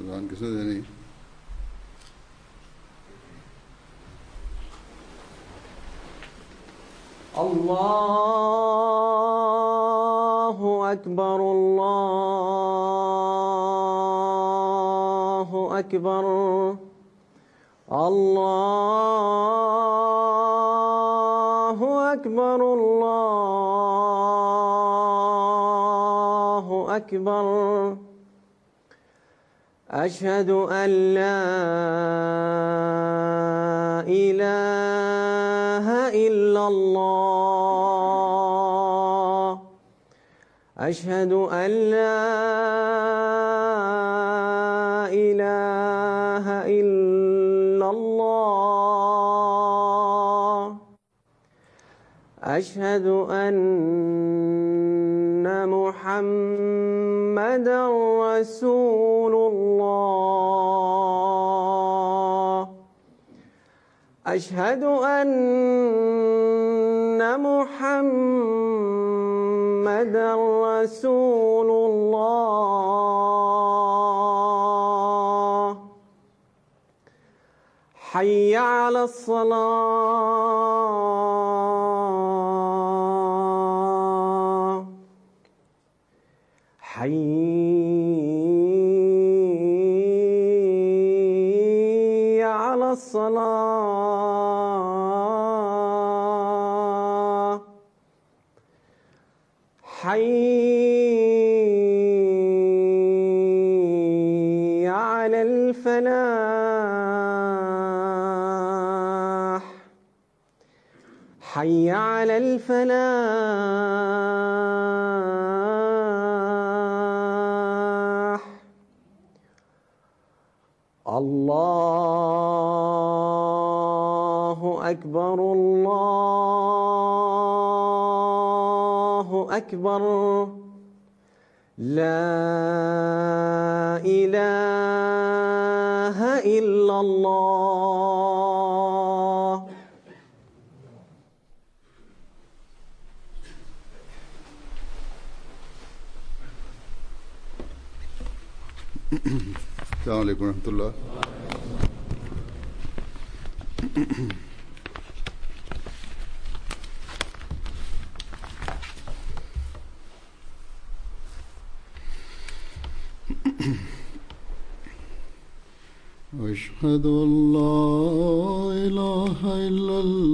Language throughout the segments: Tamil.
अजान किसने देनी الله أكبر الله أكبر الله أكبر الله أكبر أشهد أن لا إله إلا الله أشهد أن لا إله إلا الله أشهد أن محمدا رسول الله أشهد أن محمدا رسول الله حي على الصلاة حي على الصلاة حي على الفلاح حي على الفلاح الله أكبر الله أكبر لا إله إلا الله السلام عليكم ورحمة الله أشهد أن لا إله إلا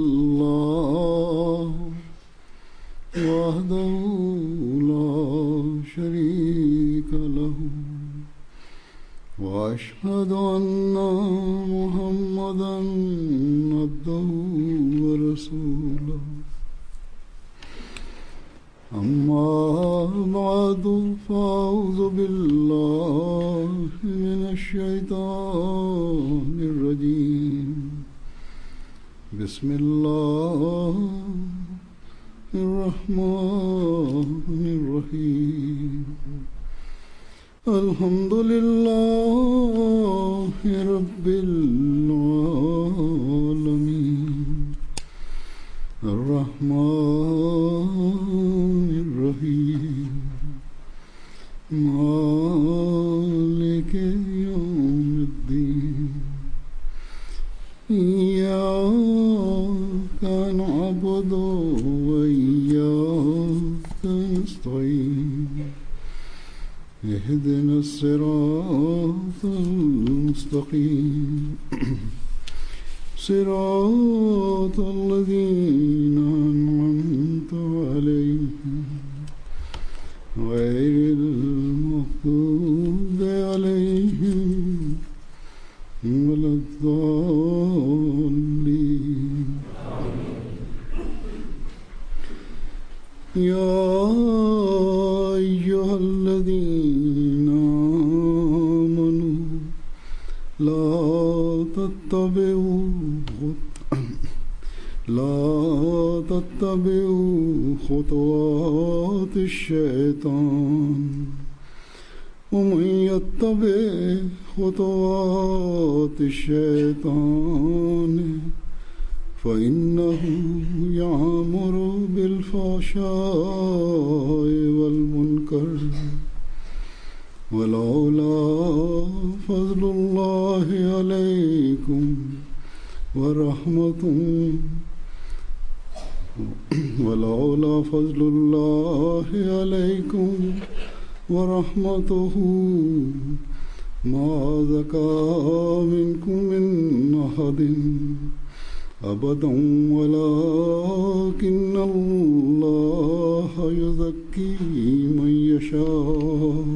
الله وحده لا شريك له واشهد ان محمدا عبده ورسوله اما بعد فاعوذ بالله من الشيطان الرجيم بسم الله الرحمن الرحيم الحمد لله رب العالمين الرحمن الرحيم مالك يوم الدين إياك نعبد وإياك نستعين اهدنا الصراط المستقيم صراط الذين أنعمت عليهم غير المغضوب عليهم ولا الضالين يا أيها الذين آمنوا لا تتبعوا لا تتبعوا خطوات الشيطان ومن يتبع خطوات الشيطان فإنه يعمر بالفحشاء والمنكر ولولا فضل الله عليكم ورحمته ولولا فضل الله عليكم ورحمته ما زكى منكم من أحد أبدا ولكن الله يزكي من يشاء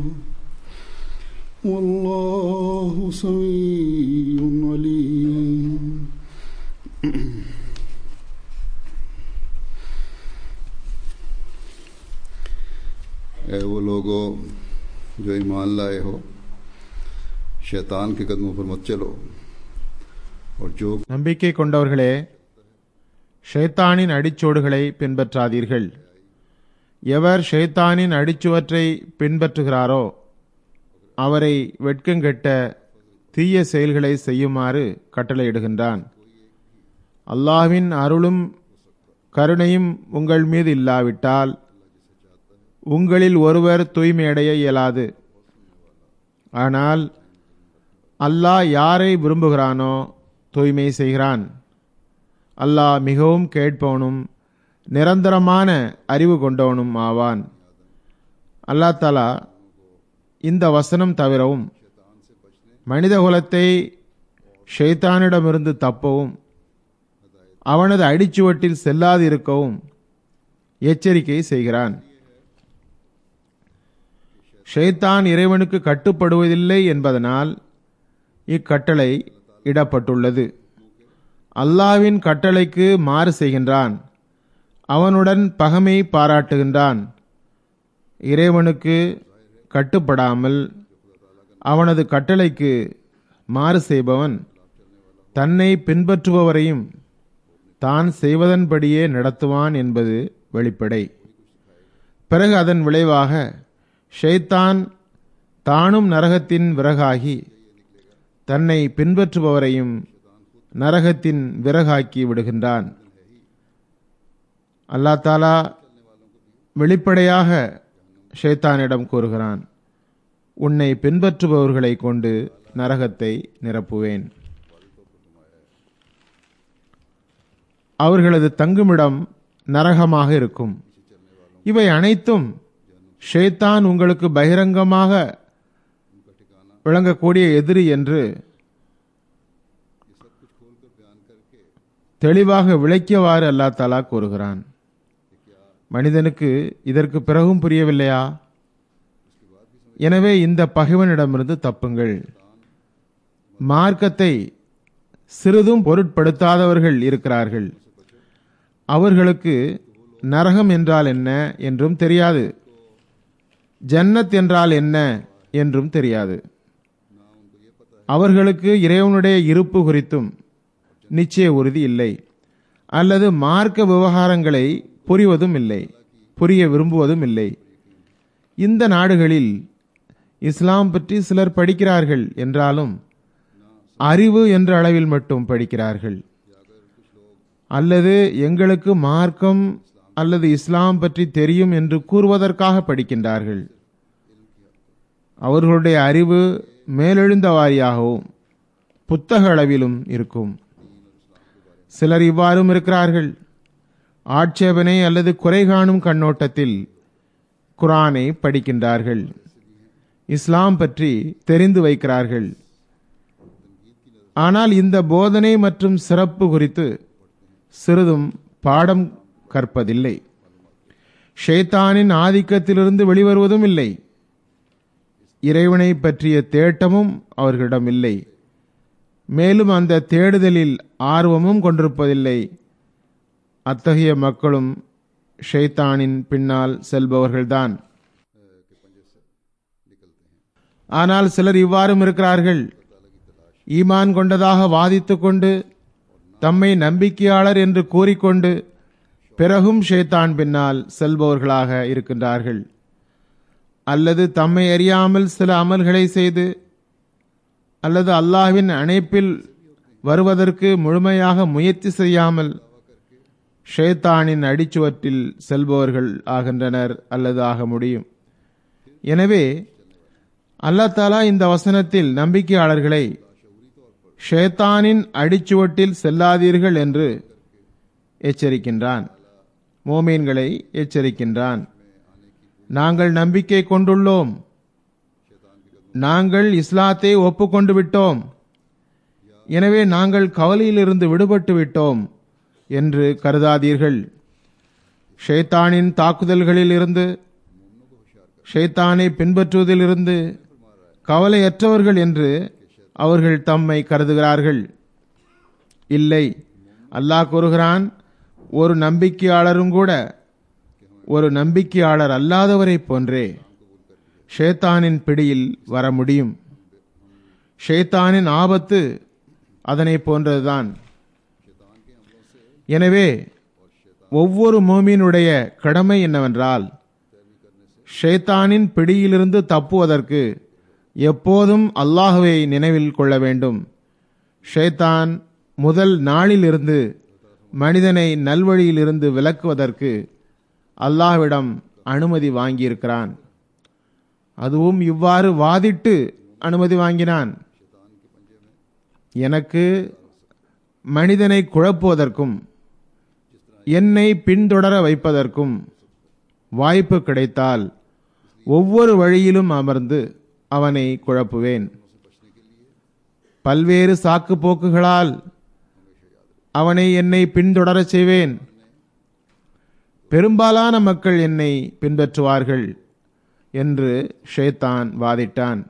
والله سميع عليم ऐ वो लोगो जो ईमान लाए हो शैतान के कदमों पर मत चलो और जो நம்பிக்கை கொண்டவர்களே ஷைத்தானின் அடிச்சோடுகளை பின்பற்றாதீர்கள் எவர் ஷைத்தானின் அடிச்சுவற்றை பின்பற்றுகிறாரோ அவரை வெட்கங்கெட்ட தீய செயல்களை செய்யுமாறு கட்டளையிடுகின்றான் அல்லாஹ்வின் அருளும் கருணையும் உங்கள் மீது இல்லாவிட்டால் உங்களில் ஒருவர் தூய்மையடைய இயலாது ஆனால் அல்லாஹ் யாரை விரும்புகிறானோ தூய்மை செய்கிறான் அல்லாஹ் மிகவும் கேட்பவனும் நிரந்தரமான அறிவு கொண்டவனும் ஆவான் அல்லாஹ் தாலா இந்த வசனம் தவிரவும் மனிதகுலத்தை ஷைத்தானிடமிருந்து தப்பவும் அவனது அடிச்சுவட்டில் செல்லாது இருக்கவும் எச்சரிக்கை செய்கிறான் ஷைத்தான் இறைவனுக்கு கட்டுப்படுவதில்லை என்பதனால் இக்கட்டளை இடப்பட்டுள்ளது அல்லாவின் கட்டளைக்கு மாறு செய்கின்றான் அவனுடன் பகமை பாராட்டுகின்றான் இறைவனுக்கு கட்டுப்படாமல் அவனது கட்டளைக்கு மாறு செய்பவன் தன்னை பின்பற்றுபவரையும் தான் செய்வதன்படியே நடத்துவான் என்பது வெளிப்படை பிறகு அதன் விளைவாக ஷைத்தான் தானும் நரகத்தின் விறகாகி தன்னை பின்பற்றுபவரையும் நரகத்தின் விறகாக்கி விடுகின்றான் அல்லா தாலா வெளிப்படையாக ஷைத்தானிடம் கூறுகிறான் உன்னை பின்பற்றுபவர்களை கொண்டு நரகத்தை நிரப்புவேன் அவர்களது தங்குமிடம் நரகமாக இருக்கும் இவை அனைத்தும் ஷேத்தான் உங்களுக்கு பகிரங்கமாக விளங்கக்கூடிய எதிரி என்று தெளிவாக விளக்கியவாறு அல்லா தாலா கூறுகிறான் மனிதனுக்கு இதற்கு பிறகும் புரியவில்லையா எனவே இந்த பகைவனிடமிருந்து தப்புங்கள் மார்க்கத்தை சிறிதும் பொருட்படுத்தாதவர்கள் இருக்கிறார்கள் அவர்களுக்கு நரகம் என்றால் என்ன என்றும் தெரியாது ஜன்னத் என்றால் என்ன என்றும் தெரியாது அவர்களுக்கு இறைவனுடைய இருப்பு குறித்தும் நிச்சய உறுதி இல்லை அல்லது மார்க்க விவகாரங்களை புரிவதும் இல்லை புரிய விரும்புவதும் இல்லை இந்த நாடுகளில் இஸ்லாம் பற்றி சிலர் படிக்கிறார்கள் என்றாலும் அறிவு என்ற அளவில் மட்டும் படிக்கிறார்கள் அல்லது எங்களுக்கு மார்க்கம் அல்லது இஸ்லாம் பற்றி தெரியும் என்று கூறுவதற்காக படிக்கின்றார்கள் அவர்களுடைய அறிவு மேலெழுந்த வாரியாகவும் புத்தக அளவிலும் இருக்கும் சிலர் இவ்வாறும் இருக்கிறார்கள் ஆட்சேபனை அல்லது குறை காணும் கண்ணோட்டத்தில் குரானை படிக்கின்றார்கள் இஸ்லாம் பற்றி தெரிந்து வைக்கிறார்கள் ஆனால் இந்த போதனை மற்றும் சிறப்பு குறித்து சிறிதும் பாடம் கற்பதில்லை ஷேத்தானின் ஆதிக்கத்திலிருந்து வெளிவருவதும் இல்லை இறைவனை பற்றிய தேட்டமும் அவர்களிடம் இல்லை மேலும் அந்த தேடுதலில் ஆர்வமும் கொண்டிருப்பதில்லை அத்தகைய மக்களும் ஷைத்தானின் பின்னால் செல்பவர்கள்தான் ஆனால் சிலர் இவ்வாறும் இருக்கிறார்கள் ஈமான் கொண்டதாக வாதித்துக் கொண்டு தம்மை நம்பிக்கையாளர் என்று கூறிக்கொண்டு பிறகும் ஷேத்தான் பின்னால் செல்பவர்களாக இருக்கின்றார்கள் அல்லது தம்மை அறியாமல் சில அமல்களை செய்து அல்லது அல்லாஹ்வின் அணைப்பில் வருவதற்கு முழுமையாக முயற்சி செய்யாமல் ஷேத்தானின் அடிச்சுவற்றில் செல்பவர்கள் ஆகின்றனர் அல்லது ஆக முடியும் எனவே அல்லாஹ் தாலா இந்த வசனத்தில் நம்பிக்கையாளர்களை ஷேத்தானின் அடிச்சுவட்டில் செல்லாதீர்கள் என்று எச்சரிக்கின்றான் மோமீன்களை எச்சரிக்கின்றான் நாங்கள் நம்பிக்கை கொண்டுள்ளோம் நாங்கள் இஸ்லாத்தை ஒப்புக்கொண்டு விட்டோம் எனவே நாங்கள் கவலையிலிருந்து விடுபட்டு விட்டோம் என்று கருதாதீர்கள் ஷைத்தானின் தாக்குதல்களில் இருந்து ஷைத்தானை பின்பற்றுவதிலிருந்து கவலையற்றவர்கள் என்று அவர்கள் தம்மை கருதுகிறார்கள் இல்லை அல்லாஹ் கூறுகிறான் ஒரு நம்பிக்கையாளரும் கூட ஒரு நம்பிக்கையாளர் அல்லாதவரை போன்றே ஷேத்தானின் பிடியில் வர முடியும் ஷேத்தானின் ஆபத்து அதனை போன்றதுதான் எனவே ஒவ்வொரு மோமீனுடைய கடமை என்னவென்றால் ஷேத்தானின் பிடியிலிருந்து தப்புவதற்கு எப்போதும் அல்லாஹுவை நினைவில் கொள்ள வேண்டும் ஷேத்தான் முதல் நாளிலிருந்து மனிதனை நல்வழியிலிருந்து விலக்குவதற்கு அல்லாஹ்விடம் அனுமதி வாங்கியிருக்கிறான் அதுவும் இவ்வாறு வாதிட்டு அனுமதி வாங்கினான் எனக்கு மனிதனை குழப்புவதற்கும் என்னை பின்தொடர வைப்பதற்கும் வாய்ப்பு கிடைத்தால் ஒவ்வொரு வழியிலும் அமர்ந்து அவனை குழப்புவேன் பல்வேறு சாக்கு போக்குகளால் அவனை என்னை பின்தொடரச் செய்வேன் பெரும்பாலான மக்கள் என்னை பின்பற்றுவார்கள் என்று ஷேத்தான் வாதிட்டான்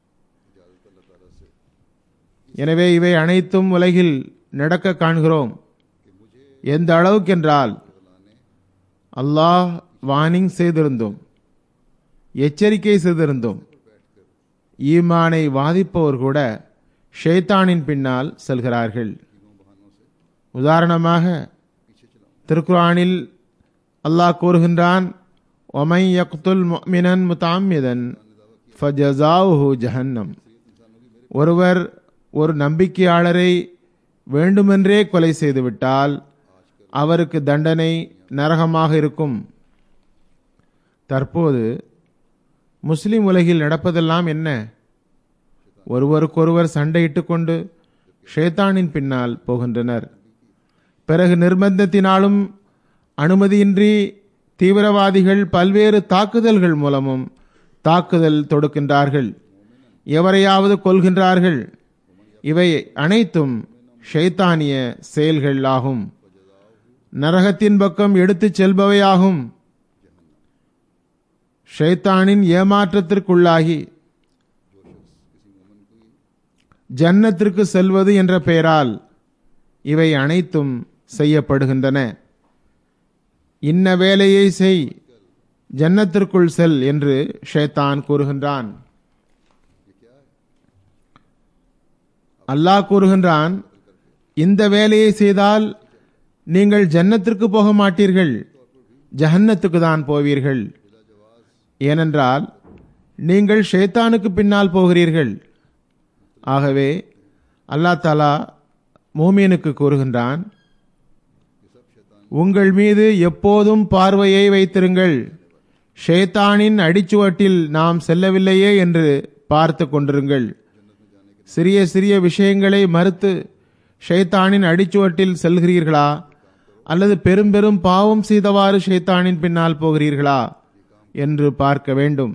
எனவே இவை அனைத்தும் உலகில் நடக்க காண்கிறோம் எந்த அளவுக்கென்றால் அல்லாஹ் வார்னிங் செய்திருந்தோம் எச்சரிக்கை செய்திருந்தோம் ஈமானை வாதிப்பவர் கூட ஷேத்தானின் பின்னால் செல்கிறார்கள் உதாரணமாக திருக்குரானில் அல்லாஹ் கூறுகின்றான் ஒமை யக்துல் முஃமினன் முதாமிதன் ஃபஜஸாவுஹு ஜஹன்னம் ஒருவர் ஒரு நம்பிக்கையாளரை வேண்டுமென்றே கொலை செய்துவிட்டால் அவருக்கு தண்டனை நரகமாக இருக்கும் தற்போது முஸ்லிம் உலகில் நடப்பதெல்லாம் என்ன ஒருவருக்கொருவர் சண்டையிட்டுக் கொண்டு ஷேத்தானின் பின்னால் போகின்றனர் பிறகு நிர்பந்தத்தினாலும் அனுமதியின்றி தீவிரவாதிகள் பல்வேறு தாக்குதல்கள் மூலமும் தாக்குதல் தொடுக்கின்றார்கள் எவரையாவது கொல்கின்றார்கள் இவை அனைத்தும் ஷைத்தானிய செயல்கள் ஆகும் நரகத்தின் பக்கம் எடுத்துச் செல்பவையாகும் ஷைத்தானின் ஏமாற்றத்திற்குள்ளாகி ஜன்னத்திற்கு செல்வது என்ற பெயரால் இவை அனைத்தும் செய்யப்படுகின்றன இன்ன வேலையை செய் ஜன்னத்திற்குள் செல் என்று ஷேத்தான் கூறுகின்றான் அல்லாஹ் கூறுகின்றான் இந்த வேலையை செய்தால் நீங்கள் ஜன்னத்திற்கு போக மாட்டீர்கள் ஜஹன்னத்துக்கு தான் போவீர்கள் ஏனென்றால் நீங்கள் ஷேத்தானுக்கு பின்னால் போகிறீர்கள் ஆகவே அல்லாஹ் தாலா மூமீனுக்கு கூறுகின்றான் உங்கள் மீது எப்போதும் பார்வையை வைத்திருங்கள் ஷேத்தானின் அடிச்சுவட்டில் நாம் செல்லவில்லையே என்று பார்த்து கொண்டிருங்கள் சிறிய சிறிய விஷயங்களை மறுத்து ஷைத்தானின் அடிச்சுவட்டில் செல்கிறீர்களா அல்லது பெரும் பெரும் பாவம் செய்தவாறு ஷைத்தானின் பின்னால் போகிறீர்களா என்று பார்க்க வேண்டும்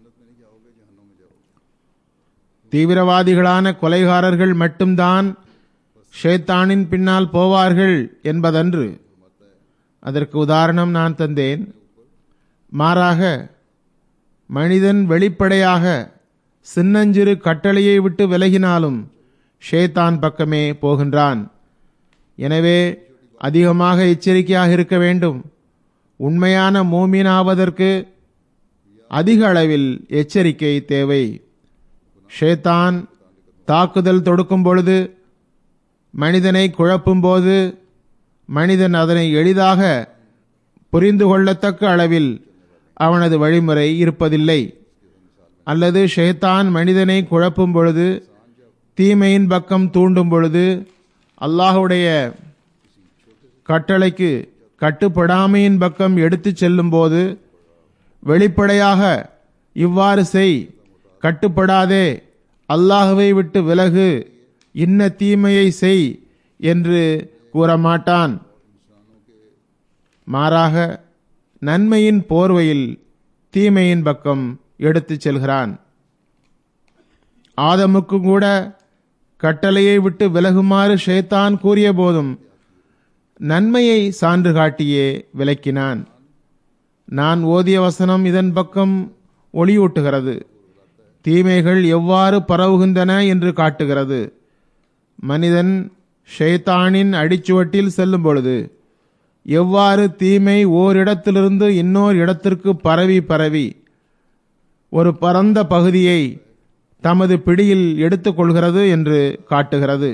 தீவிரவாதிகளான கொலைகாரர்கள் மட்டும்தான் ஷேத்தானின் பின்னால் போவார்கள் என்பதன்று அதற்கு உதாரணம் நான் தந்தேன் மாறாக மனிதன் வெளிப்படையாக சின்னஞ்சிறு கட்டளையை விட்டு விலகினாலும் ஷேத்தான் பக்கமே போகின்றான் எனவே அதிகமாக எச்சரிக்கையாக இருக்க வேண்டும் உண்மையான மூமீனாவதற்கு அதிக அளவில் எச்சரிக்கை தேவை ஷேத்தான் தாக்குதல் தொடுக்கும் பொழுது மனிதனை குழப்பும் போது மனிதன் அதனை எளிதாக புரிந்து கொள்ளத்தக்க அளவில் அவனது வழிமுறை இருப்பதில்லை அல்லது ஷேத்தான் மனிதனை குழப்பும் பொழுது தீமையின் பக்கம் தூண்டும் பொழுது அல்லாஹுடைய கட்டளைக்கு கட்டுப்படாமையின் பக்கம் எடுத்துச் செல்லும் போது வெளிப்படையாக இவ்வாறு செய் கட்டுப்படாதே அல்லாஹுவை விட்டு விலகு இன்ன தீமையை செய் என்று கூறமாட்டான் மாறாக நன்மையின் போர்வையில் தீமையின் பக்கம் எடுத்துச் செல்கிறான் ஆதமுக்கு கூட கட்டளையை விட்டு விலகுமாறு ஷேத்தான் கூறிய போதும் நன்மையை சான்று காட்டியே விளக்கினான் நான் ஓதிய வசனம் இதன் பக்கம் ஒளியூட்டுகிறது தீமைகள் எவ்வாறு பரவுகின்றன என்று காட்டுகிறது மனிதன் ஷேத்தானின் அடிச்சுவட்டில் செல்லும் பொழுது எவ்வாறு தீமை ஓரிடத்திலிருந்து இன்னொரு இடத்திற்கு பரவி பரவி ஒரு பரந்த பகுதியை தமது பிடியில் எடுத்துக்கொள்கிறது என்று காட்டுகிறது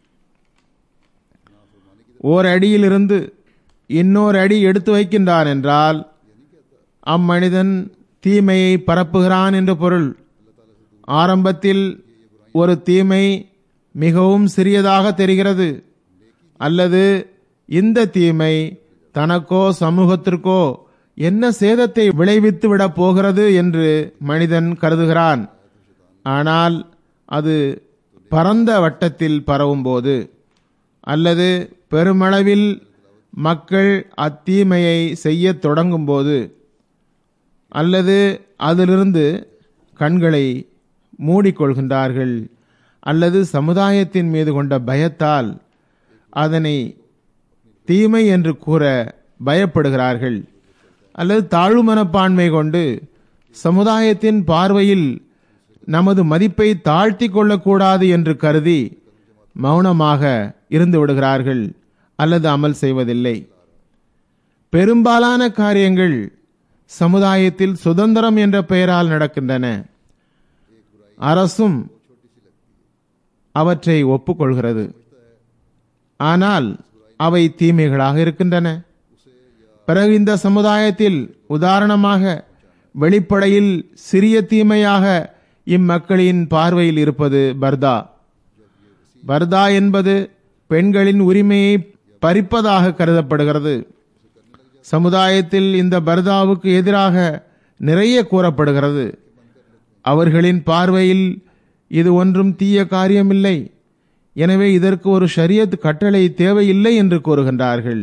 ஓர் அடியிலிருந்து இன்னொரு அடி எடுத்து வைக்கின்றான் என்றால் அம்மனிதன் தீமையை பரப்புகிறான் என்று பொருள் ஆரம்பத்தில் ஒரு தீமை மிகவும் சிறியதாக தெரிகிறது அல்லது இந்த தீமை தனக்கோ சமூகத்திற்கோ என்ன சேதத்தை விளைவித்து விடப் போகிறது என்று மனிதன் கருதுகிறான் ஆனால் அது பரந்த வட்டத்தில் பரவும்போது அல்லது பெருமளவில் மக்கள் அத்தீமையை செய்யத் தொடங்கும்போது அல்லது அதிலிருந்து கண்களை மூடிக்கொள்கின்றார்கள் அல்லது சமுதாயத்தின் மீது கொண்ட பயத்தால் அதனை தீமை என்று கூற பயப்படுகிறார்கள் அல்லது தாழ்வு மனப்பான்மை கொண்டு சமுதாயத்தின் பார்வையில் நமது மதிப்பை தாழ்த்தி கொள்ளக்கூடாது என்று கருதி மௌனமாக இருந்து விடுகிறார்கள் அல்லது அமல் செய்வதில்லை பெரும்பாலான காரியங்கள் சமுதாயத்தில் சுதந்திரம் என்ற பெயரால் நடக்கின்றன அரசும் அவற்றை ஒப்புக்கொள்கிறது ஆனால் அவை தீமைகளாக இருக்கின்றன பிறகு இந்த சமுதாயத்தில் உதாரணமாக வெளிப்படையில் சிறிய தீமையாக இம்மக்களின் பார்வையில் இருப்பது பர்தா பர்தா என்பது பெண்களின் உரிமையை பறிப்பதாக கருதப்படுகிறது சமுதாயத்தில் இந்த பர்தாவுக்கு எதிராக நிறைய கூறப்படுகிறது அவர்களின் பார்வையில் இது ஒன்றும் தீய காரியமில்லை எனவே இதற்கு ஒரு ஷரியத் கட்டளை தேவையில்லை என்று கூறுகின்றார்கள்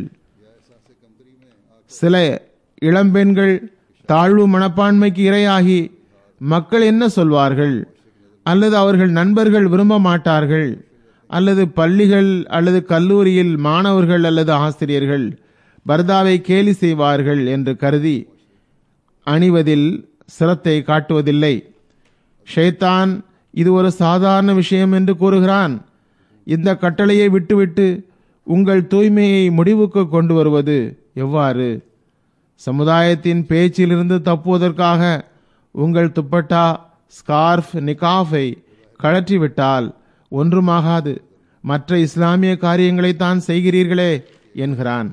சில இளம்பெண்கள் தாழ்வு மனப்பான்மைக்கு இரையாகி மக்கள் என்ன சொல்வார்கள் அல்லது அவர்கள் நண்பர்கள் விரும்ப மாட்டார்கள் அல்லது பள்ளிகள் அல்லது கல்லூரியில் மாணவர்கள் அல்லது ஆசிரியர்கள் பர்தாவை கேலி செய்வார்கள் என்று கருதி அணிவதில் சிரத்தை காட்டுவதில்லை ஷைத்தான் இது ஒரு சாதாரண விஷயம் என்று கூறுகிறான் இந்த கட்டளையை விட்டுவிட்டு உங்கள் தூய்மையை முடிவுக்கு கொண்டு வருவது எவ்வாறு சமுதாயத்தின் பேச்சிலிருந்து தப்புவதற்காக உங்கள் துப்பட்டா ஸ்கார்ஃப் நிகாஃபை கழற்றிவிட்டால் ஒன்றுமாகாது மற்ற இஸ்லாமிய காரியங்களை தான் செய்கிறீர்களே என்கிறான்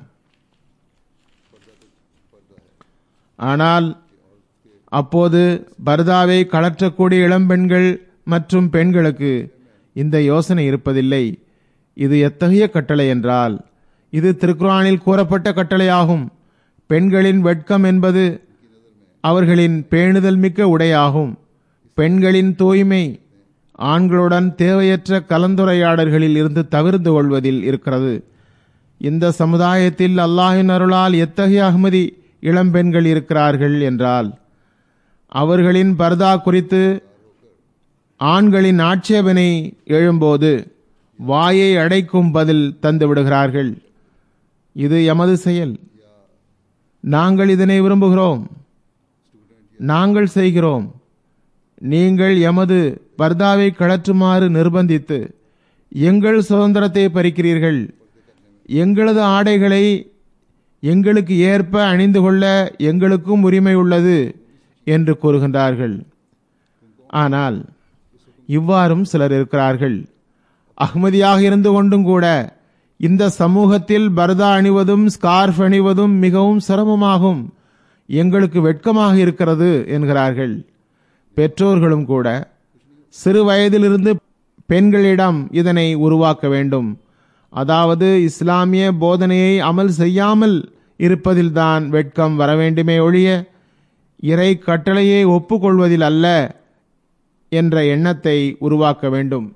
ஆனால் அப்போது பர்தாவை கழற்றக்கூடிய இளம்பெண்கள் மற்றும் பெண்களுக்கு இந்த யோசனை இருப்பதில்லை இது எத்தகைய கட்டளை என்றால் இது திருக்குரானில் கூறப்பட்ட கட்டளையாகும் பெண்களின் வெட்கம் என்பது அவர்களின் பேணுதல் மிக்க உடையாகும் பெண்களின் தூய்மை ஆண்களுடன் தேவையற்ற கலந்துரையாடல்களில் இருந்து தவிர்த்து கொள்வதில் இருக்கிறது இந்த சமுதாயத்தில் அல்லாஹின் அருளால் எத்தகைய அகமதி இளம்பெண்கள் இருக்கிறார்கள் என்றால் அவர்களின் பர்தா குறித்து ஆண்களின் ஆட்சேபனை எழும்போது வாயை அடைக்கும் பதில் தந்து விடுகிறார்கள் இது எமது செயல் நாங்கள் இதனை விரும்புகிறோம் நாங்கள் செய்கிறோம் நீங்கள் எமது பர்தாவை கழற்றுமாறு நிர்பந்தித்து எங்கள் சுதந்திரத்தை பறிக்கிறீர்கள் எங்களது ஆடைகளை எங்களுக்கு ஏற்ப அணிந்து கொள்ள எங்களுக்கும் உரிமை உள்ளது என்று கூறுகின்றார்கள் ஆனால் இவ்வாறும் சிலர் இருக்கிறார்கள் அஹ்மதியாக இருந்து கொண்டும் கூட இந்த சமூகத்தில் பர்தா அணிவதும் ஸ்கார்ஃப் அணிவதும் மிகவும் சிரமமாகும் எங்களுக்கு வெட்கமாக இருக்கிறது என்கிறார்கள் பெற்றோர்களும் கூட சிறு வயதிலிருந்து பெண்களிடம் இதனை உருவாக்க வேண்டும் அதாவது இஸ்லாமிய போதனையை அமல் செய்யாமல் இருப்பதில்தான் வெட்கம் வர வேண்டுமே ஒழிய இறை கட்டளையை ஒப்புக்கொள்வதில் அல்ல என்ற எண்ணத்தை உருவாக்க வேண்டும்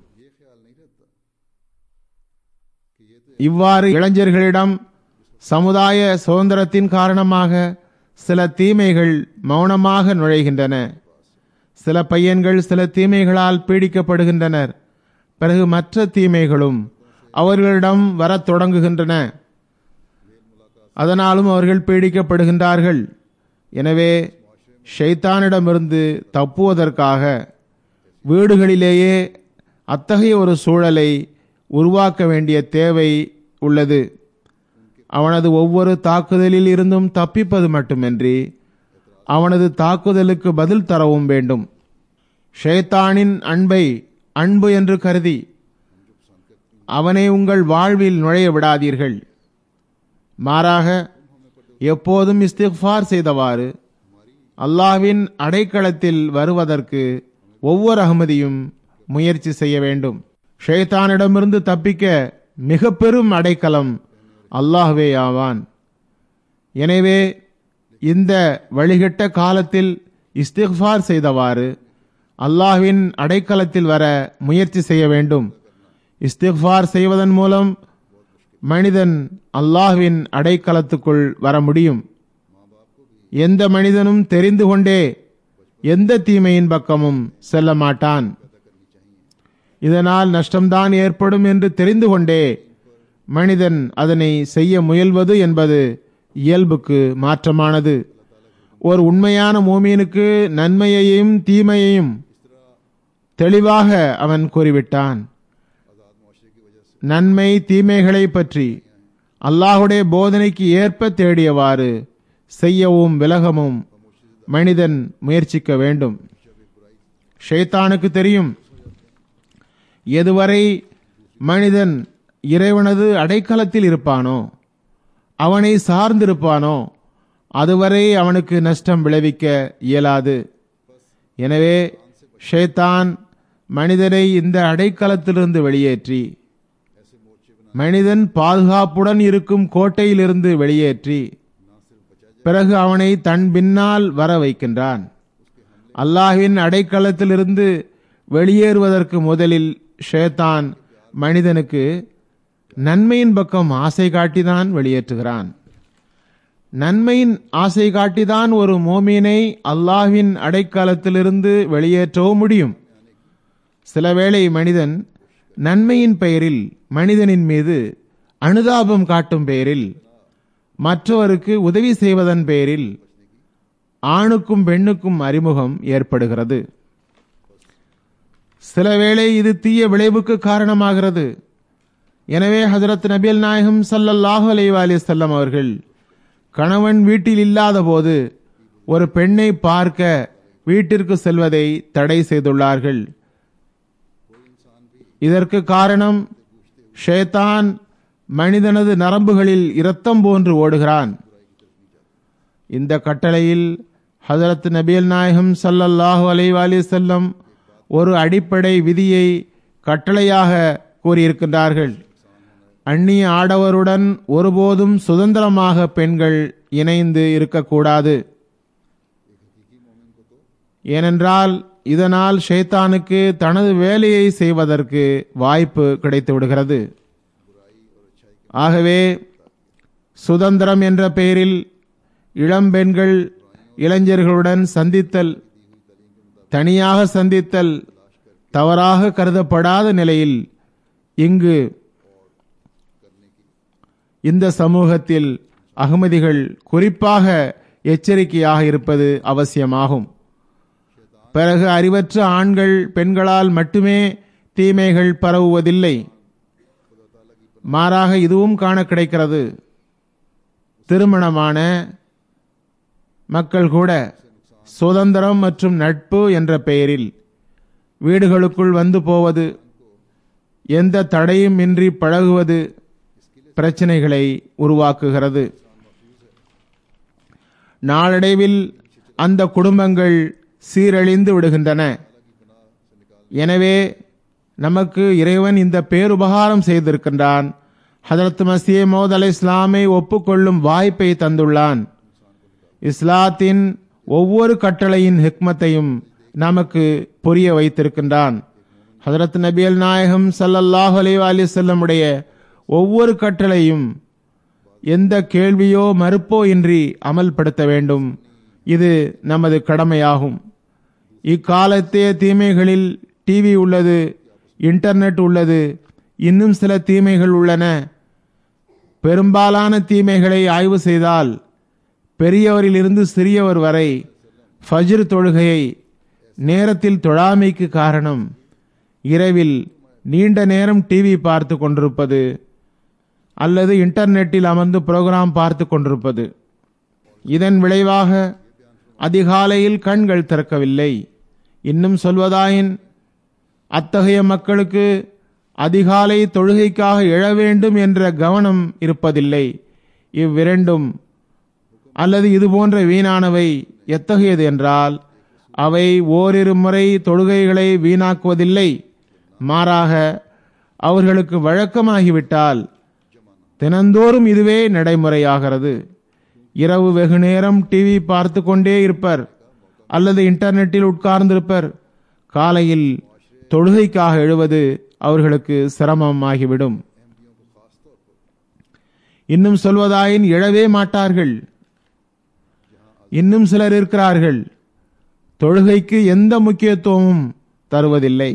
இவ்வாறு இளைஞர்களிடம் சமுதாய சுதந்திரத்தின் காரணமாக சில தீமைகள் மௌனமாக நுழைகின்றன சில பையன்கள் சில தீமைகளால் பீடிக்கப்படுகின்றனர் பிறகு மற்ற தீமைகளும் அவர்களிடம் வரத் தொடங்குகின்றன அதனாலும் அவர்கள் பீடிக்கப்படுகின்றார்கள் எனவே ஷைத்தானிடமிருந்து தப்புவதற்காக வீடுகளிலேயே அத்தகைய ஒரு சூழலை உருவாக்க வேண்டிய தேவை உள்ளது அவனது ஒவ்வொரு தாக்குதலில் இருந்தும் தப்பிப்பது மட்டுமின்றி அவனது தாக்குதலுக்கு பதில் தரவும் வேண்டும் ஷேத்தானின் அன்பை அன்பு என்று கருதி அவனை உங்கள் வாழ்வில் நுழைய விடாதீர்கள் மாறாக எப்போதும் இஸ்திஃபார் செய்தவாறு அல்லாஹ்வின் அடைக்கலத்தில் வருவதற்கு ஒவ்வொரு அகமதியும் முயற்சி செய்ய வேண்டும் ஷேத்தானிடமிருந்து தப்பிக்க மிக பெரும் அடைக்கலம் அல்லாஹ்வே ஆவான் எனவே இந்த வழிகட்ட காலத்தில் இஸ்திஃபார் செய்தவாறு அல்லாஹ்வின் அடைக்கலத்தில் வர முயற்சி செய்ய வேண்டும் இஸ்திஃபார் செய்வதன் மூலம் மனிதன் அல்லாஹ்வின் அடைக்கலத்துக்குள் வர முடியும் எந்த மனிதனும் தெரிந்து கொண்டே எந்த தீமையின் பக்கமும் செல்ல மாட்டான் இதனால் நஷ்டம்தான் ஏற்படும் என்று தெரிந்து கொண்டே மனிதன் அதனை செய்ய முயல்வது என்பது இயல்புக்கு மாற்றமானது ஒரு உண்மையான மோமீனுக்கு நன்மையையும் தீமையையும் தெளிவாக அவன் கூறிவிட்டான் நன்மை தீமைகளை பற்றி அல்லாஹுடைய போதனைக்கு ஏற்ப தேடியவாறு செய்யவும் விலகவும் மனிதன் முயற்சிக்க வேண்டும் ஷைத்தானுக்கு தெரியும் எதுவரை மனிதன் இறைவனது அடைக்கலத்தில் இருப்பானோ அவனை சார்ந்திருப்பானோ அதுவரை அவனுக்கு நஷ்டம் விளைவிக்க இயலாது எனவே ஷேத்தான் மனிதனை இந்த அடைக்கலத்திலிருந்து வெளியேற்றி மனிதன் பாதுகாப்புடன் இருக்கும் கோட்டையிலிருந்து வெளியேற்றி பிறகு அவனை தன் பின்னால் வர வைக்கின்றான் அல்லாஹ்வின் அடைக்கலத்திலிருந்து வெளியேறுவதற்கு முதலில் ஷேத்தான் மனிதனுக்கு நன்மையின் பக்கம் ஆசை காட்டிதான் வெளியேற்றுகிறான் நன்மையின் ஆசை காட்டிதான் ஒரு மோமீனை அல்லாஹ்வின் அடைக்காலத்திலிருந்து வெளியேற்றவும் முடியும் சிலவேளை மனிதன் நன்மையின் பெயரில் மனிதனின் மீது அனுதாபம் காட்டும் பெயரில் மற்றவருக்கு உதவி செய்வதன் பெயரில் ஆணுக்கும் பெண்ணுக்கும் அறிமுகம் ஏற்படுகிறது சிலவேளை இது தீய விளைவுக்கு காரணமாகிறது எனவே ஹஜரத் நபியல் நாயகம் ஸல்லல்லாஹு அலைஹி வஸல்லம் அவர்கள் கணவன் வீட்டில் இல்லாத போது ஒரு பெண்ணை பார்க்க வீட்டிற்கு செல்வதை தடை செய்துள்ளார்கள் இதற்கு காரணம் ஷேத்தான் மனிதனது நரம்புகளில் இரத்தம் போன்று ஓடுகிறான் இந்த கட்டளையில் ஹஜரத் நபியல் நாயகம் ஸல்லல்லாஹு அலைஹி வஸல்லம் ஒரு அடிப்படை விதியை கட்டளையாக கூறியிருக்கின்றார்கள் அந்நிய ஆடவருடன் ஒருபோதும் சுதந்திரமாக பெண்கள் இணைந்து இருக்கக்கூடாது ஏனென்றால் இதனால் ஷேத்தானுக்கு தனது வேலையை செய்வதற்கு வாய்ப்பு கிடைத்து விடுகிறது ஆகவே சுதந்திரம் என்ற பெயரில் இளம்பெண்கள் இளைஞர்களுடன் சந்தித்தல் தனியாக சந்தித்தல் தவறாக கருதப்படாத நிலையில் இங்கு இந்த சமூகத்தில் அகமதிகள் குறிப்பாக எச்சரிக்கையாக இருப்பது அவசியமாகும் பிறகு அறிவற்ற ஆண்கள் பெண்களால் மட்டுமே தீமைகள் பரவுவதில்லை மாறாக இதுவும் காண கிடைக்கிறது திருமணமான மக்கள் கூட சுதந்திரம் மற்றும் நட்பு என்ற பெயரில் வீடுகளுக்குள் வந்து போவது எந்த தடையும் இன்றி பழகுவது பிரச்சனைகளை உருவாக்குகிறது நாளடைவில் அந்த குடும்பங்கள் சீரழிந்து விடுகின்றன எனவே நமக்கு இறைவன் இந்த பேருபகாரம் செய்திருக்கின்றான் ஹதரத் மசீ மோத் அலை இஸ்லாமை ஒப்புக்கொள்ளும் வாய்ப்பை தந்துள்ளான் இஸ்லாத்தின் ஒவ்வொரு கட்டளையின் ஹிக்மத்தையும் நமக்கு புரிய வைத்திருக்கின்றான் ஹதரத் நபியல் நாயகம் ஸல்லல்லாஹு அலைஹி வஸல்லமுடைய ஒவ்வொரு கட்டளையும் எந்த கேள்வியோ மறுப்போ இன்றி அமல்படுத்த வேண்டும் இது நமது கடமையாகும் இக்காலத்தைய தீமைகளில் டிவி உள்ளது இன்டர்நெட் உள்ளது இன்னும் சில தீமைகள் உள்ளன பெரும்பாலான தீமைகளை ஆய்வு செய்தால் பெரியவரிலிருந்து சிறியவர் வரை ஃபஜ்ர் தொழுகையை நேரத்தில் தொழாமைக்கு காரணம் இரவில் நீண்ட நேரம் டிவி பார்த்து கொண்டிருப்பது அல்லது இன்டர்நெட்டில் அமர்ந்து புரோகிராம் பார்த்து கொண்டிருப்பது இதன் விளைவாக அதிகாலையில் கண்கள் திறக்கவில்லை இன்னும் சொல்வதாயின் அத்தகைய மக்களுக்கு அதிகாலை தொழுகைக்காக எழ வேண்டும் என்ற கவனம் இருப்பதில்லை இவ்விரண்டும் அல்லது இது போன்ற வீணானவை எத்தகையது என்றால் அவை ஓரிரு முறை தொழுகைகளை வீணாக்குவதில்லை மாறாக அவர்களுக்கு வழக்கமாகிவிட்டால் தினந்தோறும் இதுவே நடைமுறையாகிறது இரவு வெகு நேரம் டிவி பார்த்து கொண்டே இருப்பர் அல்லது இன்டர்நெட்டில் உட்கார்ந்திருப்பர் காலையில் தொழுகைக்காக எழுவது அவர்களுக்கு சிரமம் ஆகிவிடும் இன்னும் சொல்வதாயின் எழவே மாட்டார்கள் இன்னும் சிலர் இருக்கிறார்கள் தொழுகைக்கு எந்த முக்கியத்துவமும் தருவதில்லை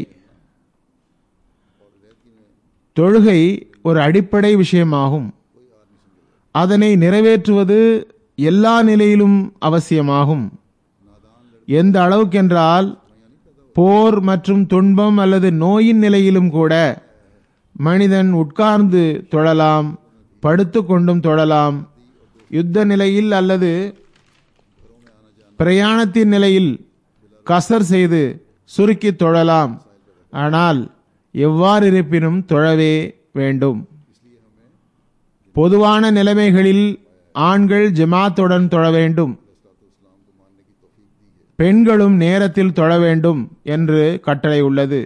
தொழுகை ஒரு அடிப்படை விஷயமாகும் அதனை நிறைவேற்றுவது எல்லா நிலையிலும் அவசியமாகும் எந்த அளவுக்கென்றால் போர் மற்றும் துன்பம் அல்லது நோயின் நிலையிலும் கூட மனிதன் உட்கார்ந்து தொழலாம் படுத்து கொண்டும் தொழலாம் யுத்த நிலையில் அல்லது பிரயாணத்தின் நிலையில் கசர் செய்து சுருக்கி தொழலாம் ஆனால் எவ்வாறு இருப்பினும் தொழவே வேண்டும் பொதுவான நிலைமைகளில் ஆண்கள் ஜமாத்துடன் தொழ வேண்டும் பெண்களும் நேரத்தில் தொழ வேண்டும் என்று கட்டளை உள்ளது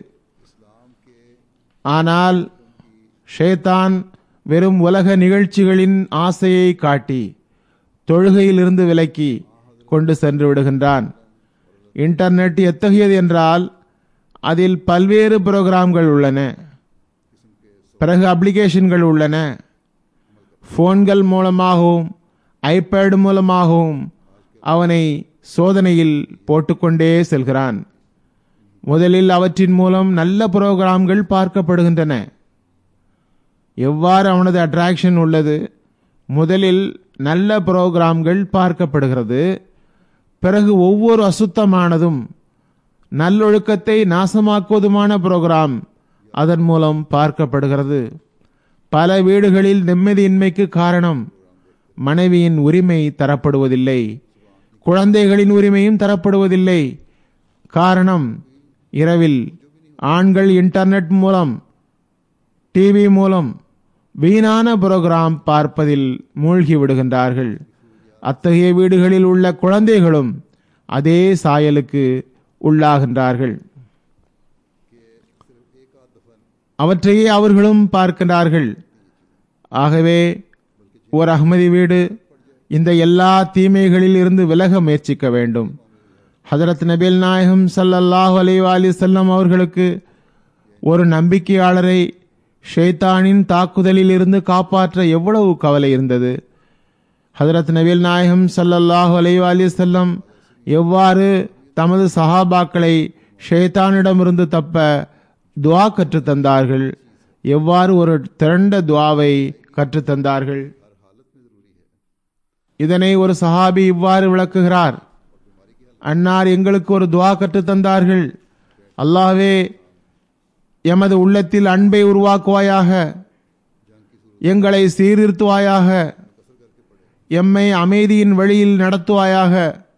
ஆனால் ஷேத்தான் வெறும் உலக நிகழ்ச்சிகளின் ஆசையை காட்டி தொழுகையிலிருந்து விலக்கி கொண்டு சென்று விடுகின்றான் இன்டர்நெட் எத்தகையது என்றால் அதில் பல்வேறு புரோகிராம்கள் உள்ளன பிறகு அப்ளிகேஷன்கள் உள்ளன போன்கள் மூலமாகவும் ஐபேட் மூலமாகவும் அவனை சோதனையில் போட்டுக்கொண்டே செல்கிறான் முதலில் அவற்றின் மூலம் நல்ல புரோகிராம்கள் பார்க்கப்படுகின்றன எவ்வாறு அவனது அட்ராக்ஷன் உள்ளது முதலில் நல்ல புரோகிராம்கள் பார்க்கப்படுகிறது பிறகு ஒவ்வொரு அசுத்தமானதும் நல்லொழுக்கத்தை நாசமாக்குவதுமான புரோகிராம் அதன் மூலம் பார்க்கப்படுகிறது பல வீடுகளில் நிம்மதியின்மைக்கு காரணம் மனைவியின் உரிமை தரப்படுவதில்லை குழந்தைகளின் உரிமையும் தரப்படுவதில்லை காரணம் இரவில் ஆண்கள் இன்டர்நெட் மூலம் டிவி மூலம் வீணான புரோகிராம் பார்ப்பதில் மூழ்கி விடுகின்றார்கள் அத்தகைய வீடுகளில் உள்ள குழந்தைகளும் அதே சாயலுக்கு உள்ளாகின்றார்கள் அவற்றையே அவர்களும் பார்க்கின்றார்கள் ஆகவே ஓர் அகமதி வீடு இந்த எல்லா தீமைகளில் இருந்து விலக முயற்சிக்க வேண்டும் ஹதரத் நபில் நாயகம் ஸல்லல்லாஹு அலைஹி வஸல்லம் அவர்களுக்கு ஒரு நம்பிக்கையாளரை ஷைத்தானின் தாக்குதலில் இருந்து காப்பாற்ற எவ்வளவு கவலை இருந்தது ஹதரத் நபில் நாயகம் ஸல்லல்லாஹு அலைஹி வஸல்லம் எவ்வாறு தமது சஹாபாக்களை ஷைத்தானிடமிருந்து தப்ப துவா கற்றுத் தந்தார்கள் எவ்வாறு ஒரு திரண்ட துவாவை கற்றுத் தந்தார்கள் இதனை ஒரு சஹாபி இவ்வாறு விளக்குகிறார் அன்னார் எங்களுக்கு ஒரு துவா கற்றுத் தந்தார்கள் அல்லாஹ்வே எமது உள்ளத்தில் அன்பை உருவாக்குவாயாக எங்களை சீர்திருத்துவாயாக எம்மை அமைதியின் வழியில் நடத்துவாயாக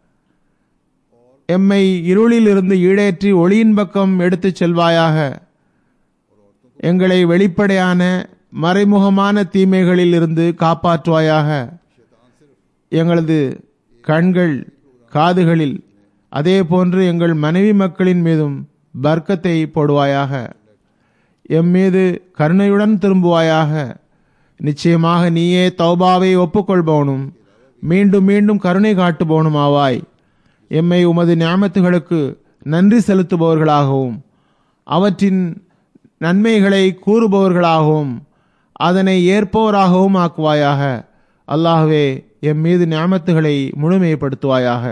எம்மை இருளில் இருந்து ஈடேற்றி ஒளியின் பக்கம் எடுத்துச் செல்வாயாக எங்களை வெளிப்படையான மறைமுகமான தீமைகளில் இருந்து காப்பாற்றுவாயாக எங்களது கண்கள் காதுகளில் அதே போன்று எங்கள் மனைவி மக்களின் மீதும் பர்க்கத்தை போடுவாயாக எம் மீது கருணையுடன் திரும்புவாயாக நிச்சயமாக நீயே தௌபாவை ஒப்புக்கொள்பவனும் மீண்டும் மீண்டும் கருணை காட்டுபவனும் ஆவாய் எம்மை உமது ஞாபகத்துகளுக்கு நன்றி செலுத்துபவர்களாகவும் அவற்றின் நன்மைகளை கூறுபவர்களாகவும் அதனை ஏற்பவராகவும் ஆக்குவாயாக அல்லாஹ்வே எம் மீது ஞாமத்துகளை முழுமைப்படுத்துவாயாக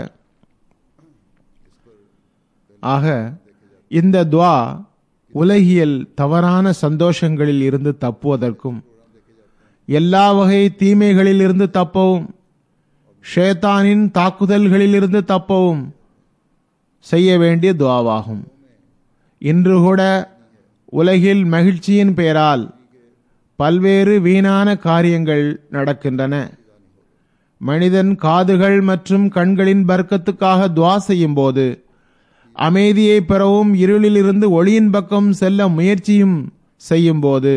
ஆக இந்த துவா உலகியல் தவறான சந்தோஷங்களில் இருந்து தப்புவதற்கும் எல்லா வகை தீமைகளில் இருந்து தப்பவும் ஷேத்தானின் தாக்குதல்களில் இருந்து தப்பவும் செய்ய வேண்டிய துவாவாகும் இன்று கூட உலகில் மகிழ்ச்சியின் பெயரால் பல்வேறு வீணான காரியங்கள் நடக்கின்றன மனிதன் காதுகள் மற்றும் கண்களின் பர்க்கத்துக்காக துவா செய்யும் போது அமைதியை பெறவும் இருளிலிருந்து ஒளியின் பக்கம் செல்ல முயற்சியும் செய்யும் போது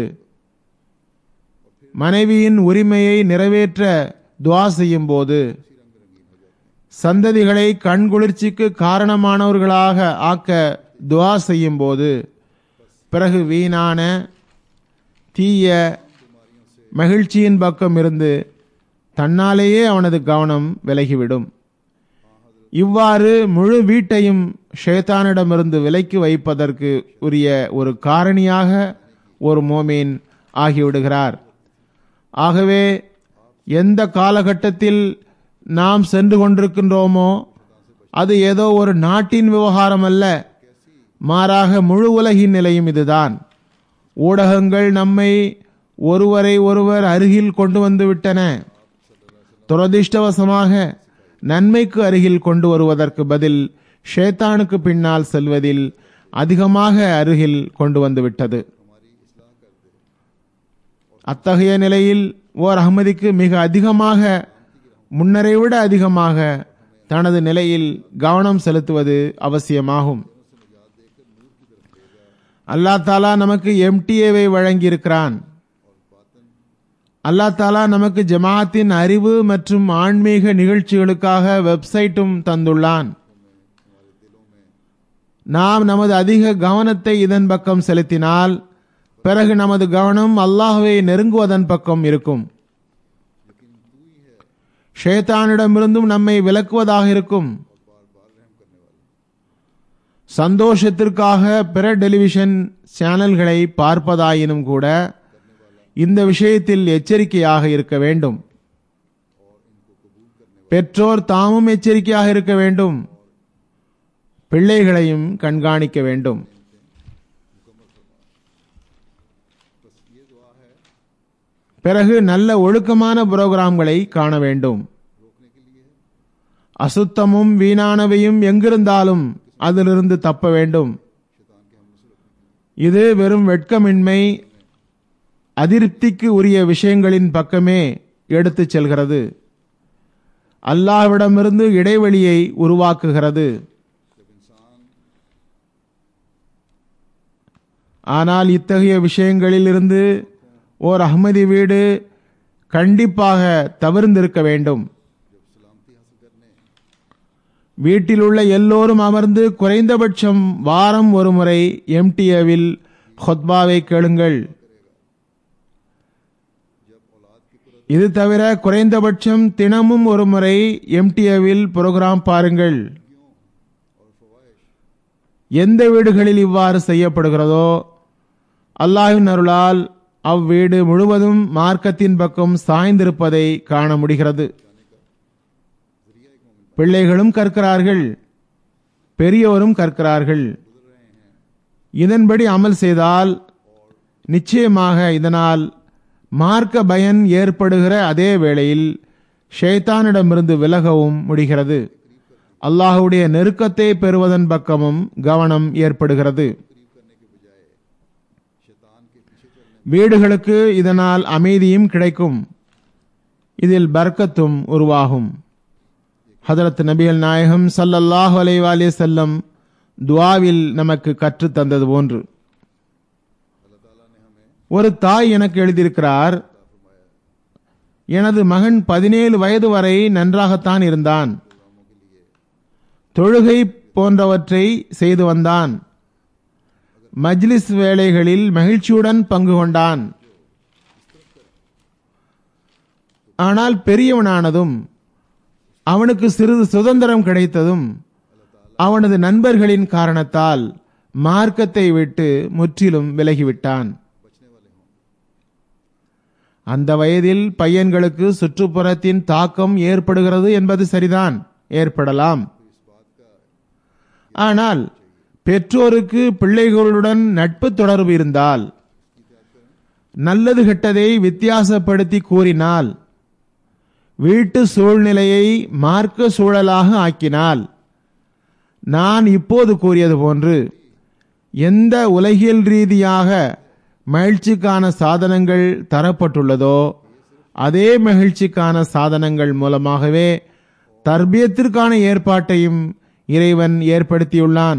மனைவியின் உரிமையை நிறைவேற்ற துவா செய்யும் போது சந்ததிகளை கண்குளிர்ச்சிக்கு காரணமானவர்களாக ஆக்க துவா செய்யும் போது பிறகு வீணான தீய மகிழ்ச்சியின் பக்கம் இருந்து தன்னாலேயே அவனது கவனம் விலகிவிடும் இவ்வாறு முழு வீட்டையும் ஷேத்தானிடமிருந்து விலக்கி வைப்பதற்கு உரிய ஒரு காரணியாக ஒரு மோமீன் ஆகிவிடுகிறார் ஆகவே எந்த காலகட்டத்தில் நாம் சென்று கொண்டிருக்கின்றோமோ அது ஏதோ ஒரு நாட்டின் விவகாரம் அல்ல மாறாக முழு உலகின் நிலையும் இதுதான் ஊடகங்கள் நம்மை ஒருவரை ஒருவர் அருகில் கொண்டு வந்து விட்டன துரதிர்ஷ்டவசமாக நன்மைக்கு அருகில் கொண்டு வருவதற்கு பதில் ஷேத்தானுக்கு பின்னால் செல்வதில் அதிகமாக அருகில் கொண்டு வந்து விட்டது அத்தகைய நிலையில் ஓர் அகமதிக்கு மிக அதிகமாக முன்னரை விட அதிகமாக தனது நிலையில் கவனம் செலுத்துவது அவசியமாகும் அல்லா தாலா நமக்கு எம்டிஏவை வழங்கியிருக்கிறான் அல்லா தாலா நமக்கு ஜமாத்தின் அறிவு மற்றும் ஆன்மீக நிகழ்ச்சிகளுக்காக வெப்சைட்டும் தந்துள்ளான் நாம் நமது அதிக கவனத்தை இதன் பக்கம் செலுத்தினால் பிறகு நமது கவனம் அல்லாஹுவை நெருங்குவதன் பக்கம் இருக்கும் ஷேத்தானிடமிருந்தும் நம்மை விலக்குவதாக இருக்கும் சந்தோஷத்திற்காக பிற டெலிவிஷன் சேனல்களை பார்ப்பதாயினும் கூட இந்த விஷயத்தில் எச்சரிக்கையாக இருக்க வேண்டும் பெற்றோர் தாமும் எச்சரிக்கையாக இருக்க வேண்டும் பிள்ளைகளையும் கண்காணிக்க வேண்டும் பிறகு நல்ல ஒழுக்கமான புரோகிராம்களை காண வேண்டும் அசுத்தமும் வீணானவையும் எங்கிருந்தாலும் அதிலிருந்து தப்ப வேண்டும் இது வெறும் வெட்கமின்மை அதிருப்திக்கு உரிய விஷயங்களின் பக்கமே எடுத்துச் செல்கிறது அல்லாஹ்விடமிருந்து இடைவெளியை உருவாக்குகிறது ஆனால் இத்தகைய விஷயங்களில் இருந்து ஓர் அஹ்மதி வீடு கண்டிப்பாக தவிர்ந்திருக்க வேண்டும் வீட்டில் உள்ள எல்லோரும் அமர்ந்து குறைந்தபட்சம் வாரம் ஒரு முறை எம்டிஏவில் ஹொத்பாவை கேளுங்கள் இது தவிர குறைந்தபட்சம் தினமும் ஒரு முறை எம்டிஏவில் புரோகிராம் பாருங்கள் எந்த வீடுகளில் இவ்வாறு செய்யப்படுகிறதோ அல்லாஹின் அருளால் அவ்வீடு முழுவதும் மார்க்கத்தின் பக்கம் சாய்ந்திருப்பதை காண முடிகிறது பிள்ளைகளும் கற்கிறார்கள் பெரியோரும் கற்கிறார்கள் இதன்படி அமல் செய்தால் நிச்சயமாக இதனால் மார்க்க பயன் ஏற்படுகிற அதே வேளையில் ஷேத்தானிடமிருந்து விலகவும் முடிகிறது அல்லாஹுடைய நெருக்கத்தை பெறுவதன் பக்கமும் கவனம் ஏற்படுகிறது வீடுகளுக்கு இதனால் அமைதியும் கிடைக்கும் இதில் பர்க்கத்தும் உருவாகும் ஹதரத் நபிகள் நாயகம் சல்லல்லாஹு அலைவாலே செல்லம் துவாவில் நமக்கு கற்றுத் தந்தது போன்று ஒரு தாய் எனக்கு எழுதியிருக்கிறார் எனது மகன் பதினேழு வயது வரை நன்றாகத்தான் இருந்தான் தொழுகை போன்றவற்றை செய்து வந்தான் மஜ்லிஸ் வேலைகளில் மகிழ்ச்சியுடன் பங்கு கொண்டான் ஆனால் பெரியவனானதும் அவனுக்கு சிறிது சுதந்திரம் கிடைத்ததும் அவனது நண்பர்களின் காரணத்தால் மார்க்கத்தை விட்டு முற்றிலும் விலகிவிட்டான் அந்த வயதில் பையன்களுக்கு சுற்றுப்புறத்தின் தாக்கம் ஏற்படுகிறது என்பது சரிதான் ஏற்படலாம் ஆனால் பெற்றோருக்கு பிள்ளைகளுடன் நட்பு தொடர்பு இருந்தால் நல்லது கெட்டதை வித்தியாசப்படுத்தி கூறினால் வீட்டு சூழ்நிலையை மார்க்க சூழலாக ஆக்கினால் நான் இப்போது கூறியது போன்று எந்த உலகியல் ரீதியாக மகிழ்ச்சிக்கான சாதனங்கள் தரப்பட்டுள்ளதோ அதே மகிழ்ச்சிக்கான சாதனங்கள் மூலமாகவே தர்பியத்திற்கான ஏற்பாட்டையும் இறைவன் ஏற்படுத்தியுள்ளான்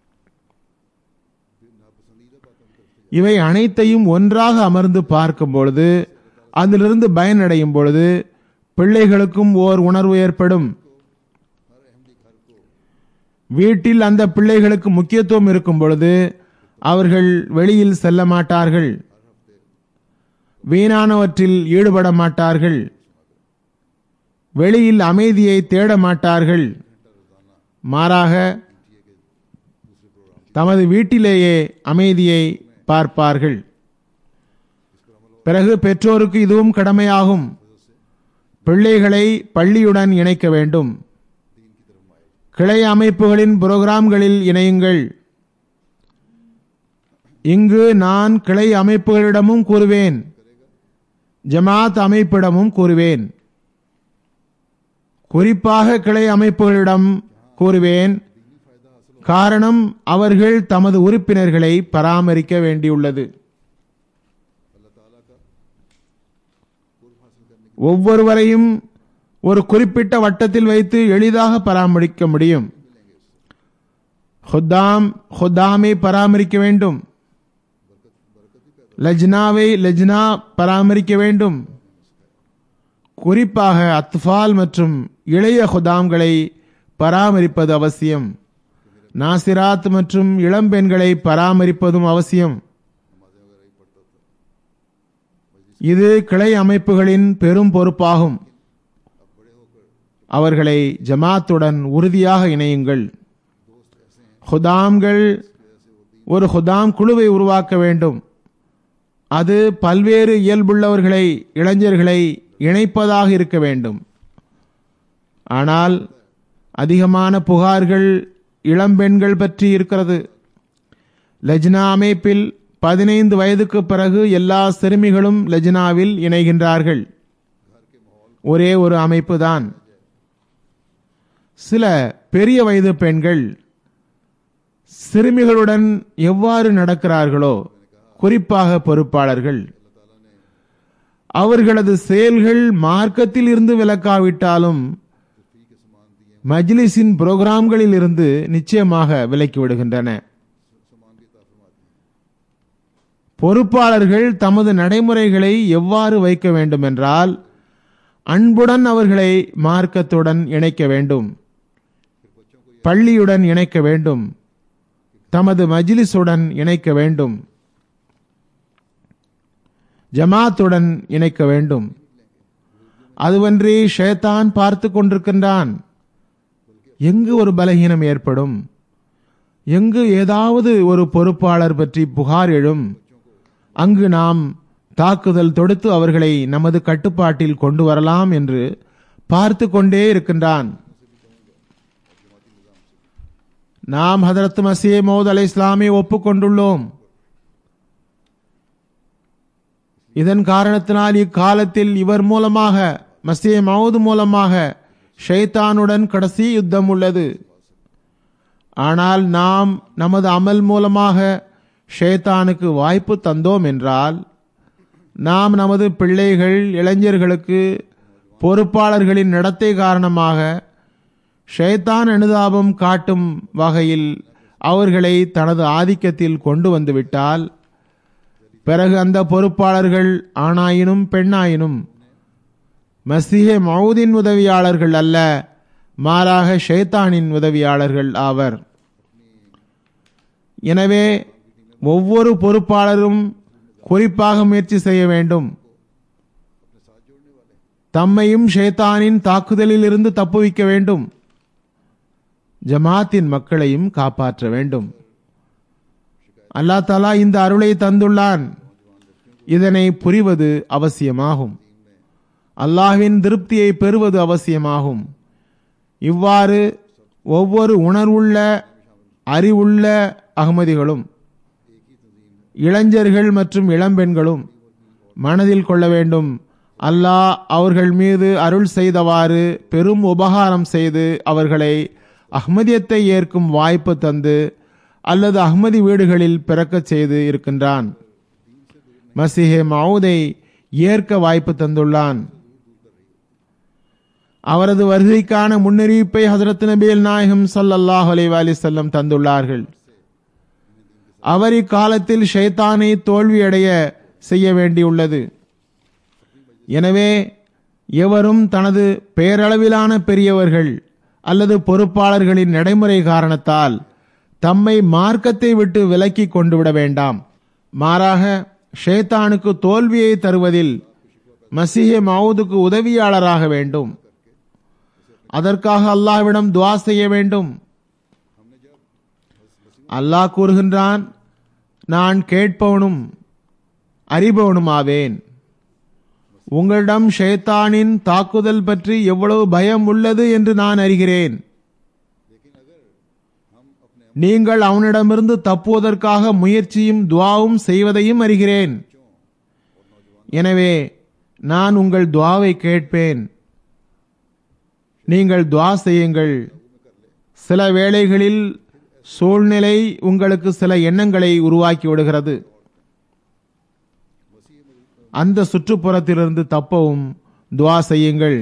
இவை அனைத்தையும் ஒன்றாக அமர்ந்து பார்க்கும் பொழுது அதிலிருந்து பயனடையும் பொழுது பிள்ளைகளுக்கும் ஓர் உணர்வு ஏற்படும் வீட்டில் அந்த பிள்ளைகளுக்கு முக்கியத்துவம் இருக்கும் பொழுது அவர்கள் வெளியில் செல்ல மாட்டார்கள் வீணானவற்றில் ஈடுபட மாட்டார்கள் வெளியில் அமைதியை தேட மாட்டார்கள் மாறாக தமது வீட்டிலேயே அமைதியை பார்ப்பார்கள் பிறகு பெற்றோருக்கு இதுவும் கடமையாகும் பிள்ளைகளை பள்ளியுடன் இணைக்க வேண்டும் கிளை அமைப்புகளின் புரோகிராம்களில் இணையுங்கள் இங்கு நான் கிளை அமைப்புகளிடமும் கூறுவேன் ஜமாத் அமைப்பிடமும் கூறுவேன் குறிப்பாக கிளை அமைப்புகளிடம் கூறுவேன் காரணம் அவர்கள் தமது உறுப்பினர்களை பராமரிக்க வேண்டியுள்ளது ஒவ்வொருவரையும் ஒரு குறிப்பிட்ட வட்டத்தில் வைத்து எளிதாக பராமரிக்க முடியும் ஹுத்தாம் ஹுத்தாமை பராமரிக்க வேண்டும் லஜ்னாவை லஜ்னா பராமரிக்க வேண்டும் குறிப்பாக அத்ஃபால் மற்றும் இளைய ஹுதாம்களை பராமரிப்பது அவசியம் நாசிராத் மற்றும் இளம்பெண்களை பராமரிப்பதும் அவசியம் இது கிளை அமைப்புகளின் பெரும் பொறுப்பாகும் அவர்களை ஜமாத்துடன் உறுதியாக இணையுங்கள் ஹுதாம்கள் ஒரு ஹுதாம் குழுவை உருவாக்க வேண்டும் அது பல்வேறு இயல்புள்ளவர்களை இளைஞர்களை இணைப்பதாக இருக்க வேண்டும் ஆனால் அதிகமான புகார்கள் இளம்பெண்கள் பற்றி இருக்கிறது லஜ்னா அமைப்பில் பதினைந்து வயதுக்கு பிறகு எல்லா சிறுமிகளும் லஜ்னாவில் இணைகின்றார்கள் ஒரே ஒரு அமைப்பு தான் சில பெரிய வயது பெண்கள் சிறுமிகளுடன் எவ்வாறு நடக்கிறார்களோ குறிப்பாக பொறுப்பாளர்கள் அவர்களது செயல்கள் மார்க்கத்தில் இருந்து விலக்காவிட்டாலும் மஜ்லிஸின் புரோகிராம்களில் இருந்து நிச்சயமாக விலக்கி விடுகின்றன பொறுப்பாளர்கள் தமது நடைமுறைகளை எவ்வாறு வைக்க வேண்டும் என்றால் அன்புடன் அவர்களை மார்க்கத்துடன் இணைக்க வேண்டும் பள்ளியுடன் இணைக்க வேண்டும் தமது மஜ்லிஸுடன் இணைக்க வேண்டும் ஜமாத்துடன் இணைக்க வேண்டும் அதுவன்றி ஷேத்தான் பார்த்து கொண்டிருக்கின்றான் எங்கு ஒரு பலகீனம் ஏற்படும் எங்கு ஏதாவது ஒரு பொறுப்பாளர் பற்றி புகார் எழும் அங்கு நாம் தாக்குதல் தொடுத்து அவர்களை நமது கட்டுப்பாட்டில் கொண்டு வரலாம் என்று பார்த்து கொண்டே இருக்கின்றான் நாம் ஹதரத் மசீ மௌத் அலை இஸ்லாமை ஒப்புக்கொண்டுள்ளோம் இதன் காரணத்தினால் இக்காலத்தில் இவர் மூலமாக மசீ மவுத் மூலமாக ஷைத்தானுடன் கடைசி யுத்தம் உள்ளது ஆனால் நாம் நமது அமல் மூலமாக ஷேத்தானுக்கு வாய்ப்பு தந்தோம் என்றால் நாம் நமது பிள்ளைகள் இளைஞர்களுக்கு பொறுப்பாளர்களின் நடத்தை காரணமாக ஷேத்தான் அனுதாபம் காட்டும் வகையில் அவர்களை தனது ஆதிக்கத்தில் கொண்டு வந்துவிட்டால் பிறகு அந்த பொறுப்பாளர்கள் ஆணாயினும் பெண்ணாயினும் மசீஹே மவுதின் உதவியாளர்கள் அல்ல மாறாக ஷேத்தானின் உதவியாளர்கள் ஆவர் எனவே ஒவ்வொரு பொறுப்பாளரும் குறிப்பாக முயற்சி செய்ய வேண்டும் தம்மையும் ஷேத்தானின் தாக்குதலில் இருந்து தப்புவிக்க வேண்டும் ஜமாத்தின் மக்களையும் காப்பாற்ற வேண்டும் அல்லாஹ் தாலா இந்த அருளை தந்துள்ளான் இதனை புரிவது அவசியமாகும் அல்லாஹ்வின் திருப்தியை பெறுவது அவசியமாகும் இவ்வாறு ஒவ்வொரு உணர்வுள்ள அறிவுள்ள அகமதிகளும் இளைஞர்கள் மற்றும் இளம்பெண்களும் மனதில் கொள்ள வேண்டும் அல்லாஹ் அவர்கள் மீது அருள் செய்தவாறு பெரும் உபகாரம் செய்து அவர்களை அஹ்மதியத்தை ஏற்கும் வாய்ப்பு தந்து அல்லது அஹ்மதி வீடுகளில் பிறக்கச் செய்து இருக்கின்றான் மசிஹே மவுதை ஏற்க வாய்ப்பு தந்துள்ளான் அவரது வருகைக்கான முன்னறிவிப்பை ஹசரத் நபியல் நாயகம் ஸல்லல்லாஹு அலைஹி வஸல்லம் தந்துள்ளார்கள் அவர் இக்காலத்தில் ஷைத்தானை தோல்வியடைய செய்ய வேண்டியுள்ளது எனவே எவரும் தனது பேரளவிலான பெரியவர்கள் அல்லது பொறுப்பாளர்களின் நடைமுறை காரணத்தால் தம்மை மார்க்கத்தை விட்டு விலக்கி கொண்டு விட வேண்டாம் மாறாக ஷேத்தானுக்கு தோல்வியை தருவதில் மசிஹே மவுதுக்கு உதவியாளராக வேண்டும் அதற்காக அல்லாஹ்விடம் துவா செய்ய வேண்டும் அல்லாஹ் கூறுகின்றான் நான் கேட்பவனும் அறிபவனும் ஆவேன் உங்களிடம் ஷேத்தானின் தாக்குதல் பற்றி எவ்வளவு பயம் உள்ளது என்று நான் அறிகிறேன் நீங்கள் அவனிடமிருந்து தப்புவதற்காக முயற்சியும் துவாவும் செய்வதையும் அறிகிறேன் எனவே நான் உங்கள் துவாவை கேட்பேன் நீங்கள் துவா செய்யுங்கள் சில வேளைகளில் சூழ்நிலை உங்களுக்கு சில எண்ணங்களை உருவாக்கி விடுகிறது அந்த சுற்றுப்புறத்திலிருந்து தப்பவும் துவா செய்யுங்கள்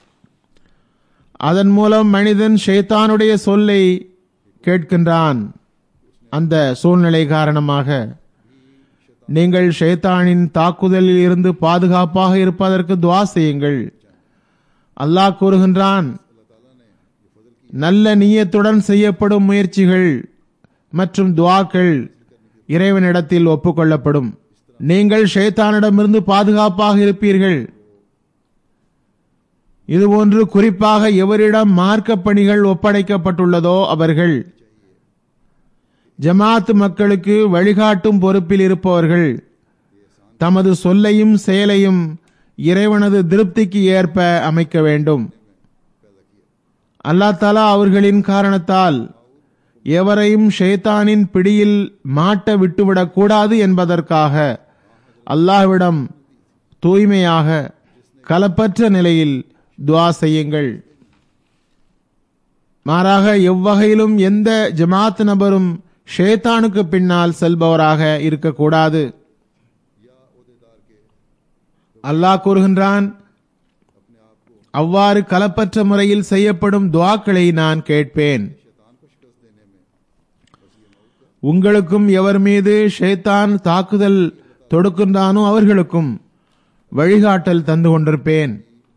அதன் மூலம் மனிதன் ஷைத்தானுடைய சொல்லை கேட்கின்றான் அந்த சூழ்நிலை காரணமாக நீங்கள் ஷைத்தானின் தாக்குதலில் இருந்து பாதுகாப்பாக இருப்பதற்கு துவா செய்யுங்கள் அல்லாஹ் கூறுகின்றான் நல்ல நீயத்துடன் செய்யப்படும் முயற்சிகள் மற்றும் துவாக்கள் இறைவனிடத்தில் ஒப்புக்கொள்ளப்படும் நீங்கள் ஷேத்தானிடமிருந்து பாதுகாப்பாக இருப்பீர்கள் இதுபோன்று குறிப்பாக எவரிடம் மார்க்க பணிகள் ஒப்படைக்கப்பட்டுள்ளதோ அவர்கள் ஜமாத் மக்களுக்கு வழிகாட்டும் பொறுப்பில் இருப்பவர்கள் தமது சொல்லையும் செயலையும் இறைவனது திருப்திக்கு ஏற்ப அமைக்க வேண்டும் அல்லா தாலா அவர்களின் காரணத்தால் எவரையும் ஷேத்தானின் பிடியில் மாட்ட விட்டுவிடக் கூடாது என்பதற்காக அல்லாஹ்விடம் தூய்மையாக கலப்பற்ற நிலையில் துவா செய்யுங்கள் மாறாக எவ்வகையிலும் எந்த ஜமாத் நபரும் ஷேத்தானுக்கு பின்னால் செல்பவராக இருக்கக்கூடாது அல்லாஹ் கூறுகின்றான் அவ்வாறு கலப்பற்ற முறையில் செய்யப்படும் துவாக்களை நான் கேட்பேன் உங்களுக்கும் எவர் மீது ஷேத்தான் தாக்குதல் தொடுக்கின்றானோ அவர்களுக்கும் வழிகாட்டல் தந்து கொண்டிருப்பேன்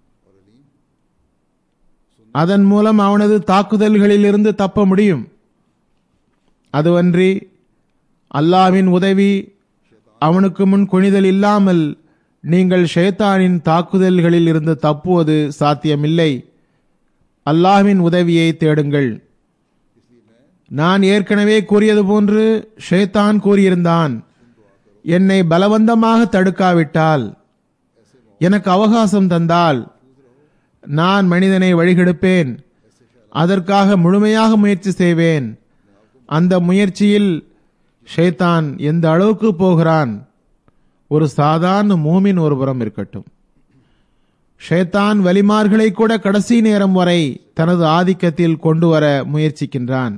அதன் மூலம் அவனது தாக்குதல்களில் இருந்து தப்ப முடியும் அதுவன்றி அல்லாவின் உதவி அவனுக்கு முன் குனிதல் இல்லாமல் நீங்கள் ஷேத்தானின் தாக்குதல்களில் இருந்து தப்புவது சாத்தியமில்லை அல்லாஹ்வின் உதவியை தேடுங்கள் நான் ஏற்கனவே கூறியது போன்று ஷேத்தான் கூறியிருந்தான் என்னை பலவந்தமாக தடுக்காவிட்டால் எனக்கு அவகாசம் தந்தால் நான் மனிதனை வழிகெடுப்பேன் அதற்காக முழுமையாக முயற்சி செய்வேன் அந்த முயற்சியில் ஷேத்தான் எந்த அளவுக்கு போகிறான் ஒரு சாதாரண மூமின் ஒருபுறம் இருக்கட்டும் ஷேத்தான் வலிமார்களை கூட கடைசி நேரம் வரை தனது ஆதிக்கத்தில் கொண்டு வர முயற்சிக்கின்றான்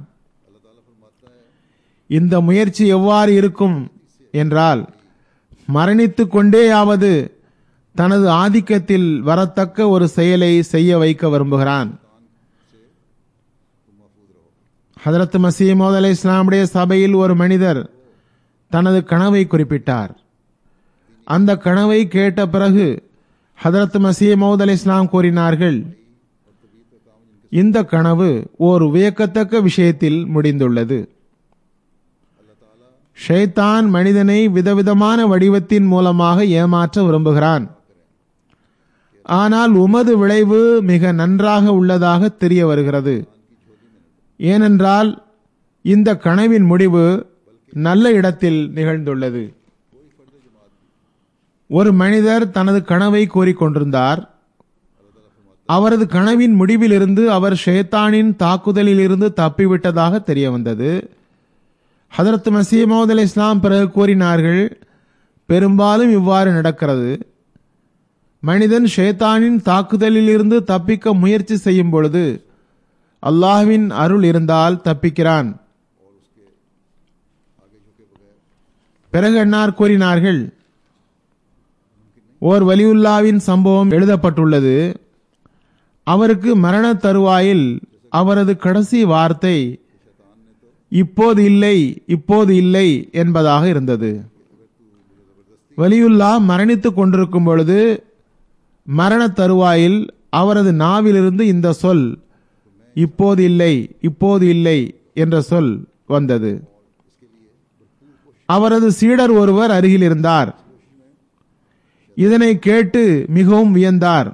இந்த முயற்சி எவ்வாறு இருக்கும் என்றால் மரணித்து கொண்டேயாவது தனது ஆதிக்கத்தில் வரத்தக்க ஒரு செயலை செய்ய வைக்க விரும்புகிறான் ஹதரத் மசீமோத் அலை இஸ்லாமுடைய சபையில் ஒரு மனிதர் தனது கனவை குறிப்பிட்டார் அந்த கனவை கேட்ட பிறகு ஹதரத் மசீமோத் அலை இஸ்லாம் கூறினார்கள் இந்த கனவு ஓர் வியக்கத்தக்க விஷயத்தில் முடிந்துள்ளது ஷைத்தான் மனிதனை விதவிதமான வடிவத்தின் மூலமாக ஏமாற்ற விரும்புகிறான் ஆனால் உமது விளைவு மிக நன்றாக உள்ளதாக தெரிய வருகிறது ஏனென்றால் இந்த கனவின் முடிவு நல்ல இடத்தில் நிகழ்ந்துள்ளது ஒரு மனிதர் தனது கனவை கூறிக்கொண்டிருந்தார் அவரது கனவின் முடிவிலிருந்து அவர் ஷேத்தானின் தாக்குதலில் இருந்து தப்பிவிட்டதாக தெரிய வந்தது ஹதரத் மசீமோத் அலி இஸ்லாம் பிறகு கூறினார்கள் பெரும்பாலும் இவ்வாறு நடக்கிறது மனிதன் ஷேத்தானின் தாக்குதலில் இருந்து தப்பிக்க முயற்சி செய்யும் பொழுது அல்லாஹ்வின் அருள் இருந்தால் தப்பிக்கிறான் பிறகு அன்னார் கூறினார்கள் ஓர் வலியுல்லாவின் சம்பவம் எழுதப்பட்டுள்ளது அவருக்கு மரண தருவாயில் அவரது கடைசி வார்த்தை இப்போது இல்லை இப்போது இல்லை என்பதாக இருந்தது வலியுல்லா மரணித்துக் கொண்டிருக்கும் பொழுது மரண தருவாயில் அவரது நாவிலிருந்து இந்த சொல் இப்போது இல்லை இப்போது இல்லை என்ற சொல் வந்தது அவரது சீடர் ஒருவர் அருகில் இருந்தார் இதனை கேட்டு மிகவும் வியந்தார்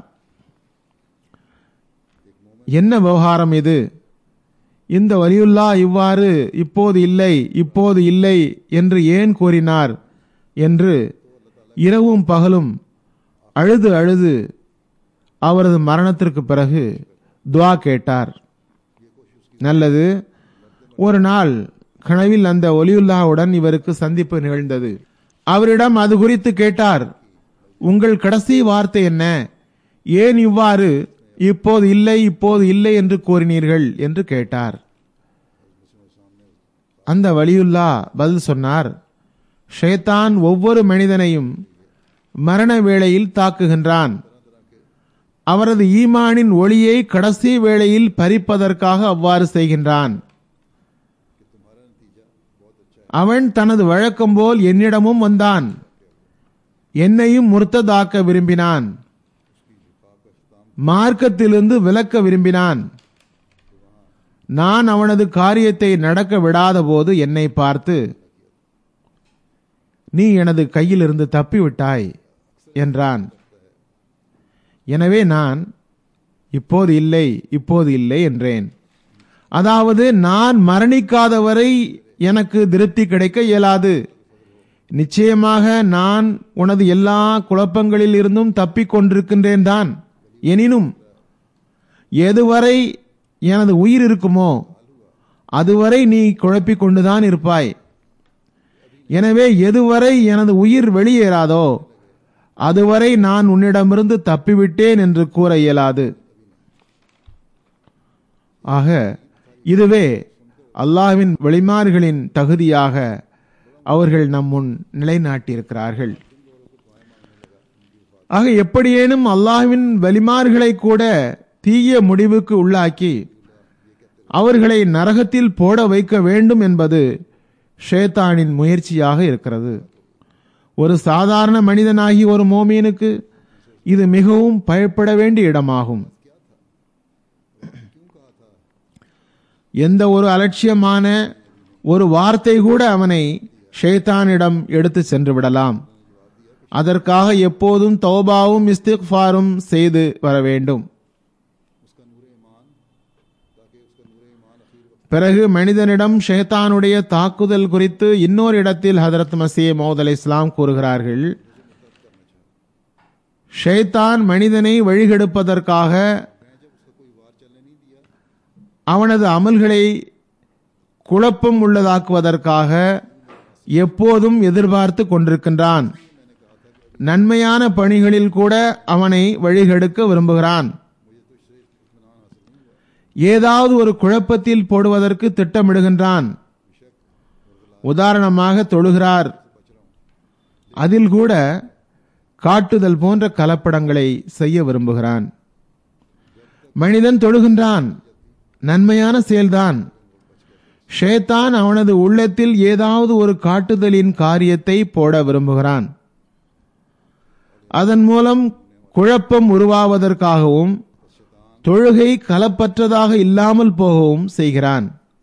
என்ன விவகாரம் இது இந்த வலியுல்லா இவ்வாறு இப்போது இல்லை இப்போது இல்லை என்று ஏன் கூறினார் என்று இரவும் பகலும் அழுது அழுது அவரது மரணத்திற்கு பிறகு துவா கேட்டார் நல்லது ஒரு நாள் கனவில் அந்த ஒலியுல்லாவுடன் இவருக்கு சந்திப்பு நிகழ்ந்தது அவரிடம் அது குறித்து கேட்டார் உங்கள் கடைசி வார்த்தை என்ன ஏன் இவ்வாறு இப்போது இல்லை இப்போது இல்லை என்று கூறினீர்கள் என்று கேட்டார் அந்த வலியுல்லா பதில் சொன்னார் ஷேத்தான் ஒவ்வொரு மனிதனையும் மரண வேளையில் தாக்குகின்றான் அவரது ஈமானின் ஒளியை கடைசி வேளையில் பறிப்பதற்காக அவ்வாறு செய்கின்றான் அவன் தனது வழக்கம் போல் என்னிடமும் வந்தான் என்னையும் முர்த்ததாக்க விரும்பினான் மார்க்கத்திலிருந்து விலக்க விரும்பினான் நான் அவனது காரியத்தை நடக்க விடாத போது என்னை பார்த்து நீ எனது கையிலிருந்து தப்பிவிட்டாய் என்றான் எனவே நான் இப்போது இல்லை இப்போது இல்லை என்றேன் அதாவது நான் மரணிக்காதவரை எனக்கு திருப்தி கிடைக்க இயலாது நிச்சயமாக நான் உனது எல்லா குழப்பங்களில் இருந்தும் தப்பிக் கொண்டிருக்கின்றேன் தான் எனினும் எதுவரை எனது உயிர் இருக்குமோ அதுவரை நீ குழப்பிக் கொண்டுதான் இருப்பாய் எனவே எதுவரை எனது உயிர் வெளியேறாதோ அதுவரை நான் உன்னிடமிருந்து தப்பிவிட்டேன் என்று கூற இயலாது ஆக இதுவே அல்லாஹ்வின் வெளிமார்களின் தகுதியாக அவர்கள் நம் முன் நிலைநாட்டியிருக்கிறார்கள் ஆக எப்படியேனும் அல்லாஹ்வின் வலிமார்களை கூட தீய முடிவுக்கு உள்ளாக்கி அவர்களை நரகத்தில் போட வைக்க வேண்டும் என்பது ஷேத்தானின் முயற்சியாக இருக்கிறது ஒரு சாதாரண மனிதனாகி ஒரு மோமீனுக்கு இது மிகவும் பயப்பட வேண்டிய இடமாகும் எந்த ஒரு அலட்சியமான ஒரு வார்த்தை கூட அவனை ஷேத்தானிடம் எடுத்து சென்று விடலாம் அதற்காக எப்போதும் தௌபாவும் இஸ்திக்ஃபாரும் செய்து வர வேண்டும் பிறகு மனிதனிடம் ஷேத்தானுடைய தாக்குதல் குறித்து இன்னொரு இடத்தில் ஹதரத் மசீ மௌத் அலை இஸ்லாம் கூறுகிறார்கள் ஷேத்தான் மனிதனை வழிகெடுப்பதற்காக அவனது அமல்களை குழப்பம் உள்ளதாக்குவதற்காக எப்போதும் எதிர்பார்த்து கொண்டிருக்கின்றான் நன்மையான பணிகளில் கூட அவனை வழிகெடுக்க விரும்புகிறான் ஏதாவது ஒரு குழப்பத்தில் போடுவதற்கு திட்டமிடுகின்றான் உதாரணமாக தொழுகிறார் அதில் கூட காட்டுதல் போன்ற கலப்படங்களை செய்ய விரும்புகிறான் மனிதன் தொழுகின்றான் நன்மையான செயல்தான் ஷேத்தான் அவனது உள்ளத்தில் ஏதாவது ஒரு காட்டுதலின் காரியத்தை போட விரும்புகிறான் அதன் மூலம் குழப்பம் உருவாவதற்காகவும் தொழுகை கலப்பற்றதாக இல்லாமல் போகவும் செய்கிறான்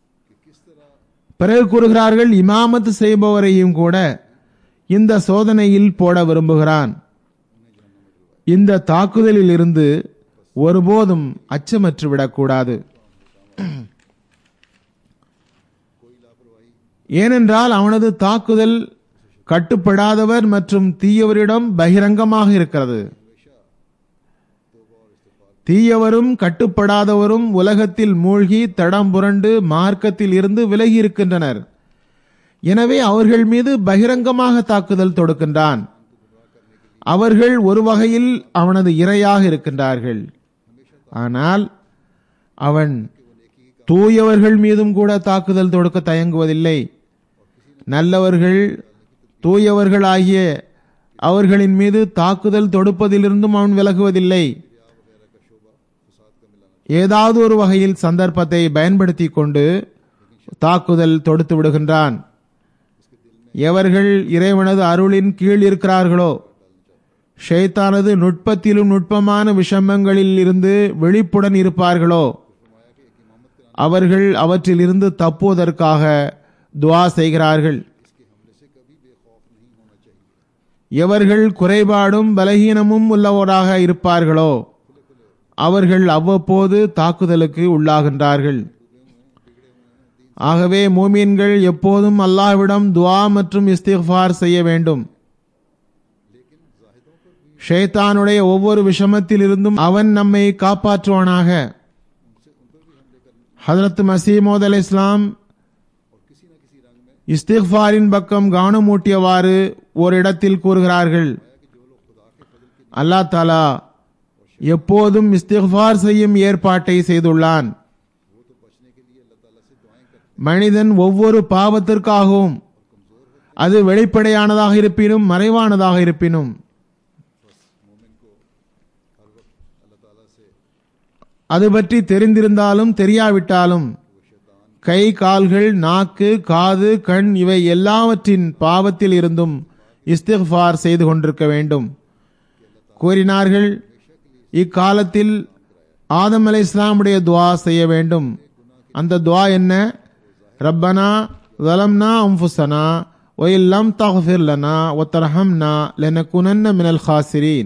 பிறகு கூறுகிறார்கள் இமாமத் செய்பவரையும் கூட இந்த சோதனையில் போட விரும்புகிறான் இந்த தாக்குதலில் இருந்து ஒருபோதும் அச்சமற்று விடக்கூடாது ஏனென்றால் அவனது தாக்குதல் கட்டுப்படாதவர் மற்றும் தீயவரிடம் பகிரங்கமாக இருக்கிறது தீயவரும் கட்டுப்படாதவரும் உலகத்தில் மூழ்கி தடம் புரண்டு மார்க்கத்தில் இருந்து விலகி இருக்கின்றனர் எனவே அவர்கள் மீது பகிரங்கமாக தாக்குதல் தொடுக்கின்றான் அவர்கள் ஒரு வகையில் அவனது இரையாக இருக்கின்றார்கள் ஆனால் அவன் தூயவர்கள் மீதும் கூட தாக்குதல் தொடுக்க தயங்குவதில்லை நல்லவர்கள் தூயவர்கள் ஆகிய அவர்களின் மீது தாக்குதல் தொடுப்பதிலிருந்தும் அவன் விலகுவதில்லை ஏதாவது ஒரு வகையில் சந்தர்ப்பத்தை பயன்படுத்தி கொண்டு தாக்குதல் தொடுத்து விடுகின்றான் எவர்கள் இறைவனது அருளின் கீழ் இருக்கிறார்களோ ஷைத்தானது நுட்பத்திலும் நுட்பமான விஷமங்களில் இருந்து விழிப்புடன் இருப்பார்களோ அவர்கள் அவற்றிலிருந்து தப்புவதற்காக துவா செய்கிறார்கள் எவர்கள் குறைபாடும் பலகீனமும் உள்ளவராக இருப்பார்களோ அவர்கள் அவ்வப்போது தாக்குதலுக்கு உள்ளாகின்றார்கள் ஆகவே மூமீன்கள் எப்போதும் அல்லாஹ்விடம் துஆ மற்றும் இஸ்திஃபார் செய்ய வேண்டும் ஷைத்தானுடைய ஒவ்வொரு விஷமத்தில் இருந்தும் அவன் நம்மை காப்பாற்றுவானாக ஹதரத் மசீமோத் அலை இஸ்லாம் இஸ்திஃபாரின் பக்கம் கவனமூட்டியவாறு ஓரிடத்தில் கூறுகிறார்கள் அல்லாஹ் தாலா எப்போதும் இஸ்திஃபார் செய்யும் ஏற்பாட்டை செய்துள்ளான் மனிதன் ஒவ்வொரு பாவத்திற்காகவும் அது வெளிப்படையானதாக இருப்பினும் மறைவானதாக இருப்பினும் அது பற்றி தெரிந்திருந்தாலும் தெரியாவிட்டாலும் கை கால்கள் நாக்கு காது கண் இவை எல்லாவற்றின் பாவத்தில் இருந்தும் இஸ்திஃபார் செய்து கொண்டிருக்க வேண்டும் கூறினார்கள் இக்காலத்தில் ஆதம் அலை இஸ்லாமுடைய துவா செய்ய வேண்டும் அந்த துவா என்ன ரப்பனா ظلمنا أنفسنا وإن لم تغفر لنا وترحمنا لنكونن من الخاسرين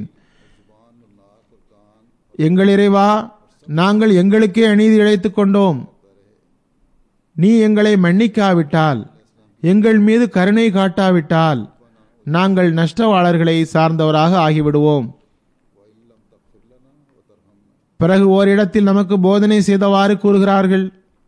எங்கள் இறைவா நாங்கள் எங்களுக்கே அநீதி இழைத்துக் கொண்டோம் நீ எங்களை மன்னிக்காவிட்டால் எங்கள் மீது கருணை காட்டாவிட்டால் நாங்கள் நஷ்டவாளர்களை சார்ந்தவராக ஆகிவிடுவோம் பிறகு ஓரிடத்தில் நமக்கு போதனை செய்தவாறு கூறுகிறார்கள்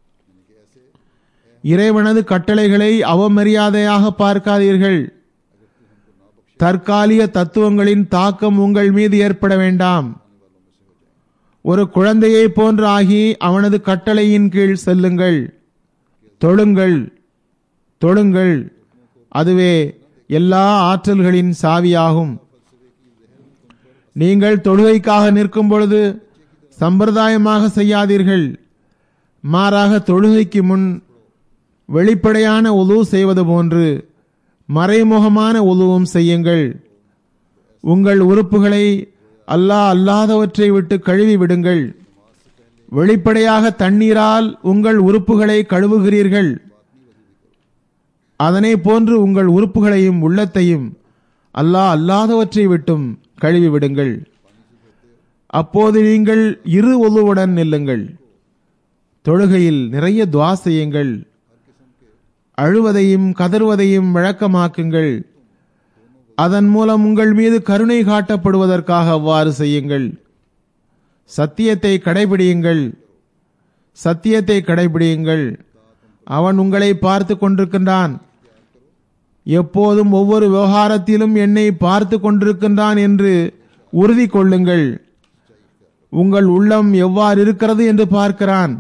இறைவனது கட்டளைகளை அவமரியாதையாக பார்க்காதீர்கள் தற்காலிக தத்துவங்களின் தாக்கம் உங்கள் மீது ஏற்பட வேண்டாம் ஒரு குழந்தையை போன்று ஆகி அவனது கட்டளையின் கீழ் செல்லுங்கள் தொழுங்கள் தொழுங்கள் அதுவே எல்லா ஆற்றல்களின் சாவியாகும் நீங்கள் தொழுகைக்காக நிற்கும் பொழுது சம்பிரதாயமாக செய்யாதீர்கள் மாறாக தொழுகைக்கு முன் வெளிப்படையான உது செய்வது போன்று மறைமுகமான உதுவும் செய்யுங்கள் உங்கள் உறுப்புகளை அல்லாஹ் அல்லாதவற்றை விட்டு கழுவி விடுங்கள் வெளிப்படையாக தண்ணீரால் உங்கள் உறுப்புகளை கழுவுகிறீர்கள் அதனை போன்று உங்கள் உறுப்புகளையும் உள்ளத்தையும் அல்லாஹ் அல்லாதவற்றை விட்டும் கழுவி விடுங்கள் அப்போது நீங்கள் இரு ஒலுவுடன் நில்லுங்கள் தொழுகையில் நிறைய துவா செய்யுங்கள் அழுவதையும் கதறுவதையும் வழக்கமாக்குங்கள் அதன் மூலம் உங்கள் மீது கருணை காட்டப்படுவதற்காக அவ்வாறு செய்யுங்கள் சத்தியத்தை கடைபிடியுங்கள் சத்தியத்தை கடைபிடியுங்கள் அவன் உங்களை பார்த்து கொண்டிருக்கின்றான் எப்போதும் ஒவ்வொரு விவகாரத்திலும் என்னை பார்த்து கொண்டிருக்கின்றான் என்று உறுதி கொள்ளுங்கள் உங்கள் உள்ளம் எவ்வாறு இருக்கிறது என்று பார்க்கிறான்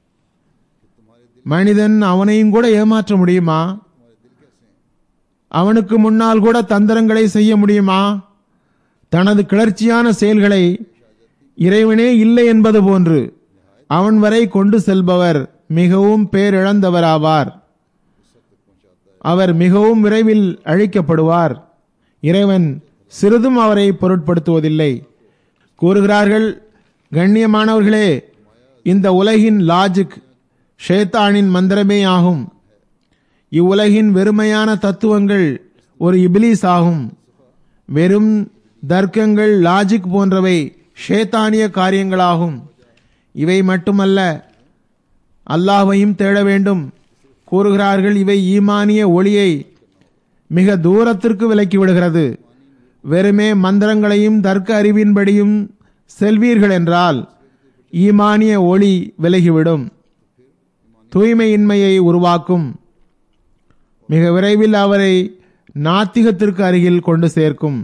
மனிதன் அவனையும் கூட ஏமாற்ற முடியுமா அவனுக்கு முன்னால் கூட தந்திரங்களை செய்ய முடியுமா தனது கிளர்ச்சியான செயல்களை இறைவனே இல்லை என்பது போன்று அவன் வரை கொண்டு செல்பவர் மிகவும் பேரிழந்தவராவார் அவர் மிகவும் விரைவில் அழிக்கப்படுவார் இறைவன் சிறிதும் அவரை பொருட்படுத்துவதில்லை கூறுகிறார்கள் கண்ணியமானவர்களே இந்த உலகின் லாஜிக் ஷேத்தானின் மந்திரமே ஆகும் இவ்வுலகின் வெறுமையான தத்துவங்கள் ஒரு இபிலிஸ் ஆகும் வெறும் தர்க்கங்கள் லாஜிக் போன்றவை ஷேத்தானிய காரியங்களாகும் இவை மட்டுமல்ல அல்லாஹ்வையும் தேட வேண்டும் கூறுகிறார்கள் இவை ஈமானிய ஒளியை மிக தூரத்திற்கு விலக்கி விடுகிறது வெறுமே மந்திரங்களையும் தர்க்க அறிவின்படியும் செல்வீர்கள் என்றால் ஈமானிய ஒளி விலகிவிடும் தூய்மையின்மையை உருவாக்கும் மிக விரைவில் அவரை நாத்திகத்திற்கு அருகில் கொண்டு சேர்க்கும்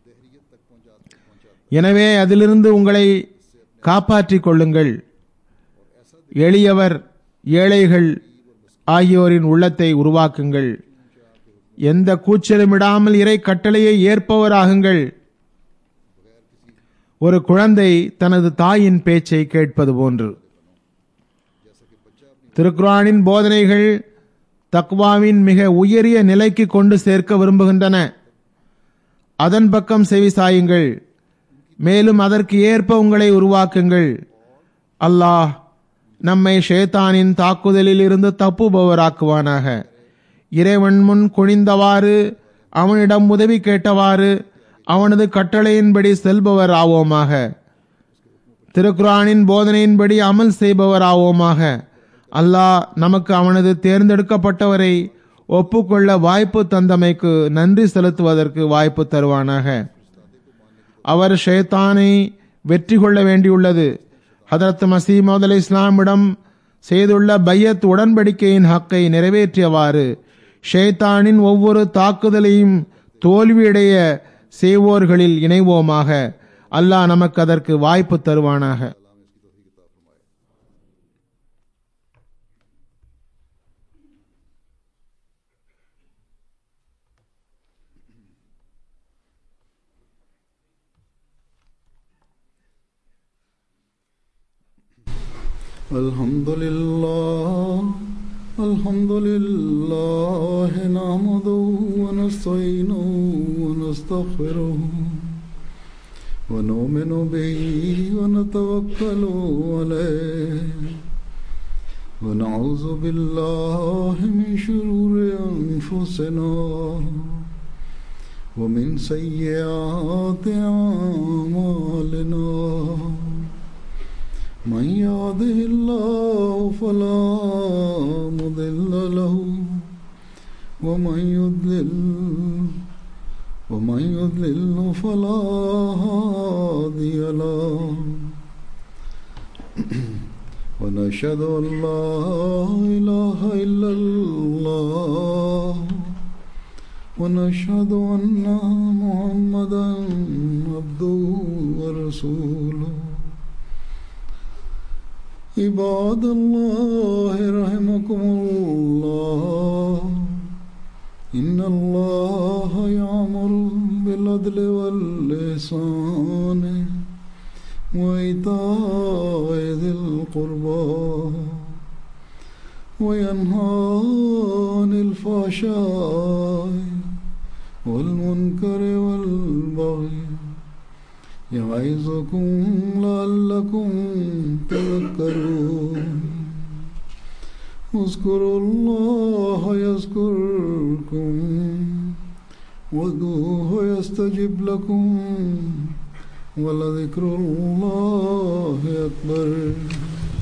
எனவே அதிலிருந்து உங்களை காப்பாற்றிக் கொள்ளுங்கள் எளியவர் ஏழைகள் ஆகியோரின் உள்ளத்தை உருவாக்குங்கள் எந்த கூச்சலுமிடாமல் இறை கட்டளையை ஏற்பவராகுங்கள் ஒரு குழந்தை தனது தாயின் பேச்சை கேட்பது போன்று திருக்குரானின் போதனைகள் தக்வாவின் மிக உயரிய நிலைக்கு கொண்டு சேர்க்க விரும்புகின்றன அதன் பக்கம் செவி சாயுங்கள் மேலும் அதற்கு ஏற்ப உங்களை உருவாக்குங்கள் அல்லாஹ் நம்மை ஷேத்தானின் தாக்குதலில் இருந்து தப்புபவராக்குவானாக இறைவன் முன் குனிந்தவாறு அவனிடம் உதவி கேட்டவாறு அவனது கட்டளையின்படி செல்பவர் ஆவோமாக திருக்குரானின் போதனையின்படி அமல் செய்பவர் ஆவோமாக அல்லாஹ் நமக்கு அவனது தேர்ந்தெடுக்கப்பட்டவரை ஒப்புக்கொள்ள வாய்ப்பு தந்தமைக்கு நன்றி செலுத்துவதற்கு வாய்ப்பு தருவானாக அவர் ஷேத்தானை வெற்றி கொள்ள வேண்டியுள்ளது ஹதரத் மசீமது அலி இஸ்லாமிடம் செய்துள்ள பையத் உடன்படிக்கையின் ஹக்கை நிறைவேற்றியவாறு ஷேத்தானின் ஒவ்வொரு தாக்குதலையும் தோல்வியடைய செய்வோர்களில் இணைவோமாக அல்லாஹ் நமக்கு அதற்கு வாய்ப்பு தருவானாக الحمد لله الحمد لله نحمده ونستعينه ونستغفره ونؤمن به ونتوكل عليه ونعوذ بالله من شرور أنفسنا ومن سيئات أعمالنا من يهده الله فلا مضل له ومن يضلل ومن يضلل فلا هادي له ونشهد ان لا اله الا الله ونشهد ان محمدا عبده ورسوله عباد الله رحمكم الله إن الله يأمر بالعدل واللسان وإيتاء ذي القربى وينهى عن الفحشاء والمنكر والبغي يعظكم لعلكم تذكرون اذكروا الله يذكركم وادعوه يستجب لكم ولذكر الله أكبر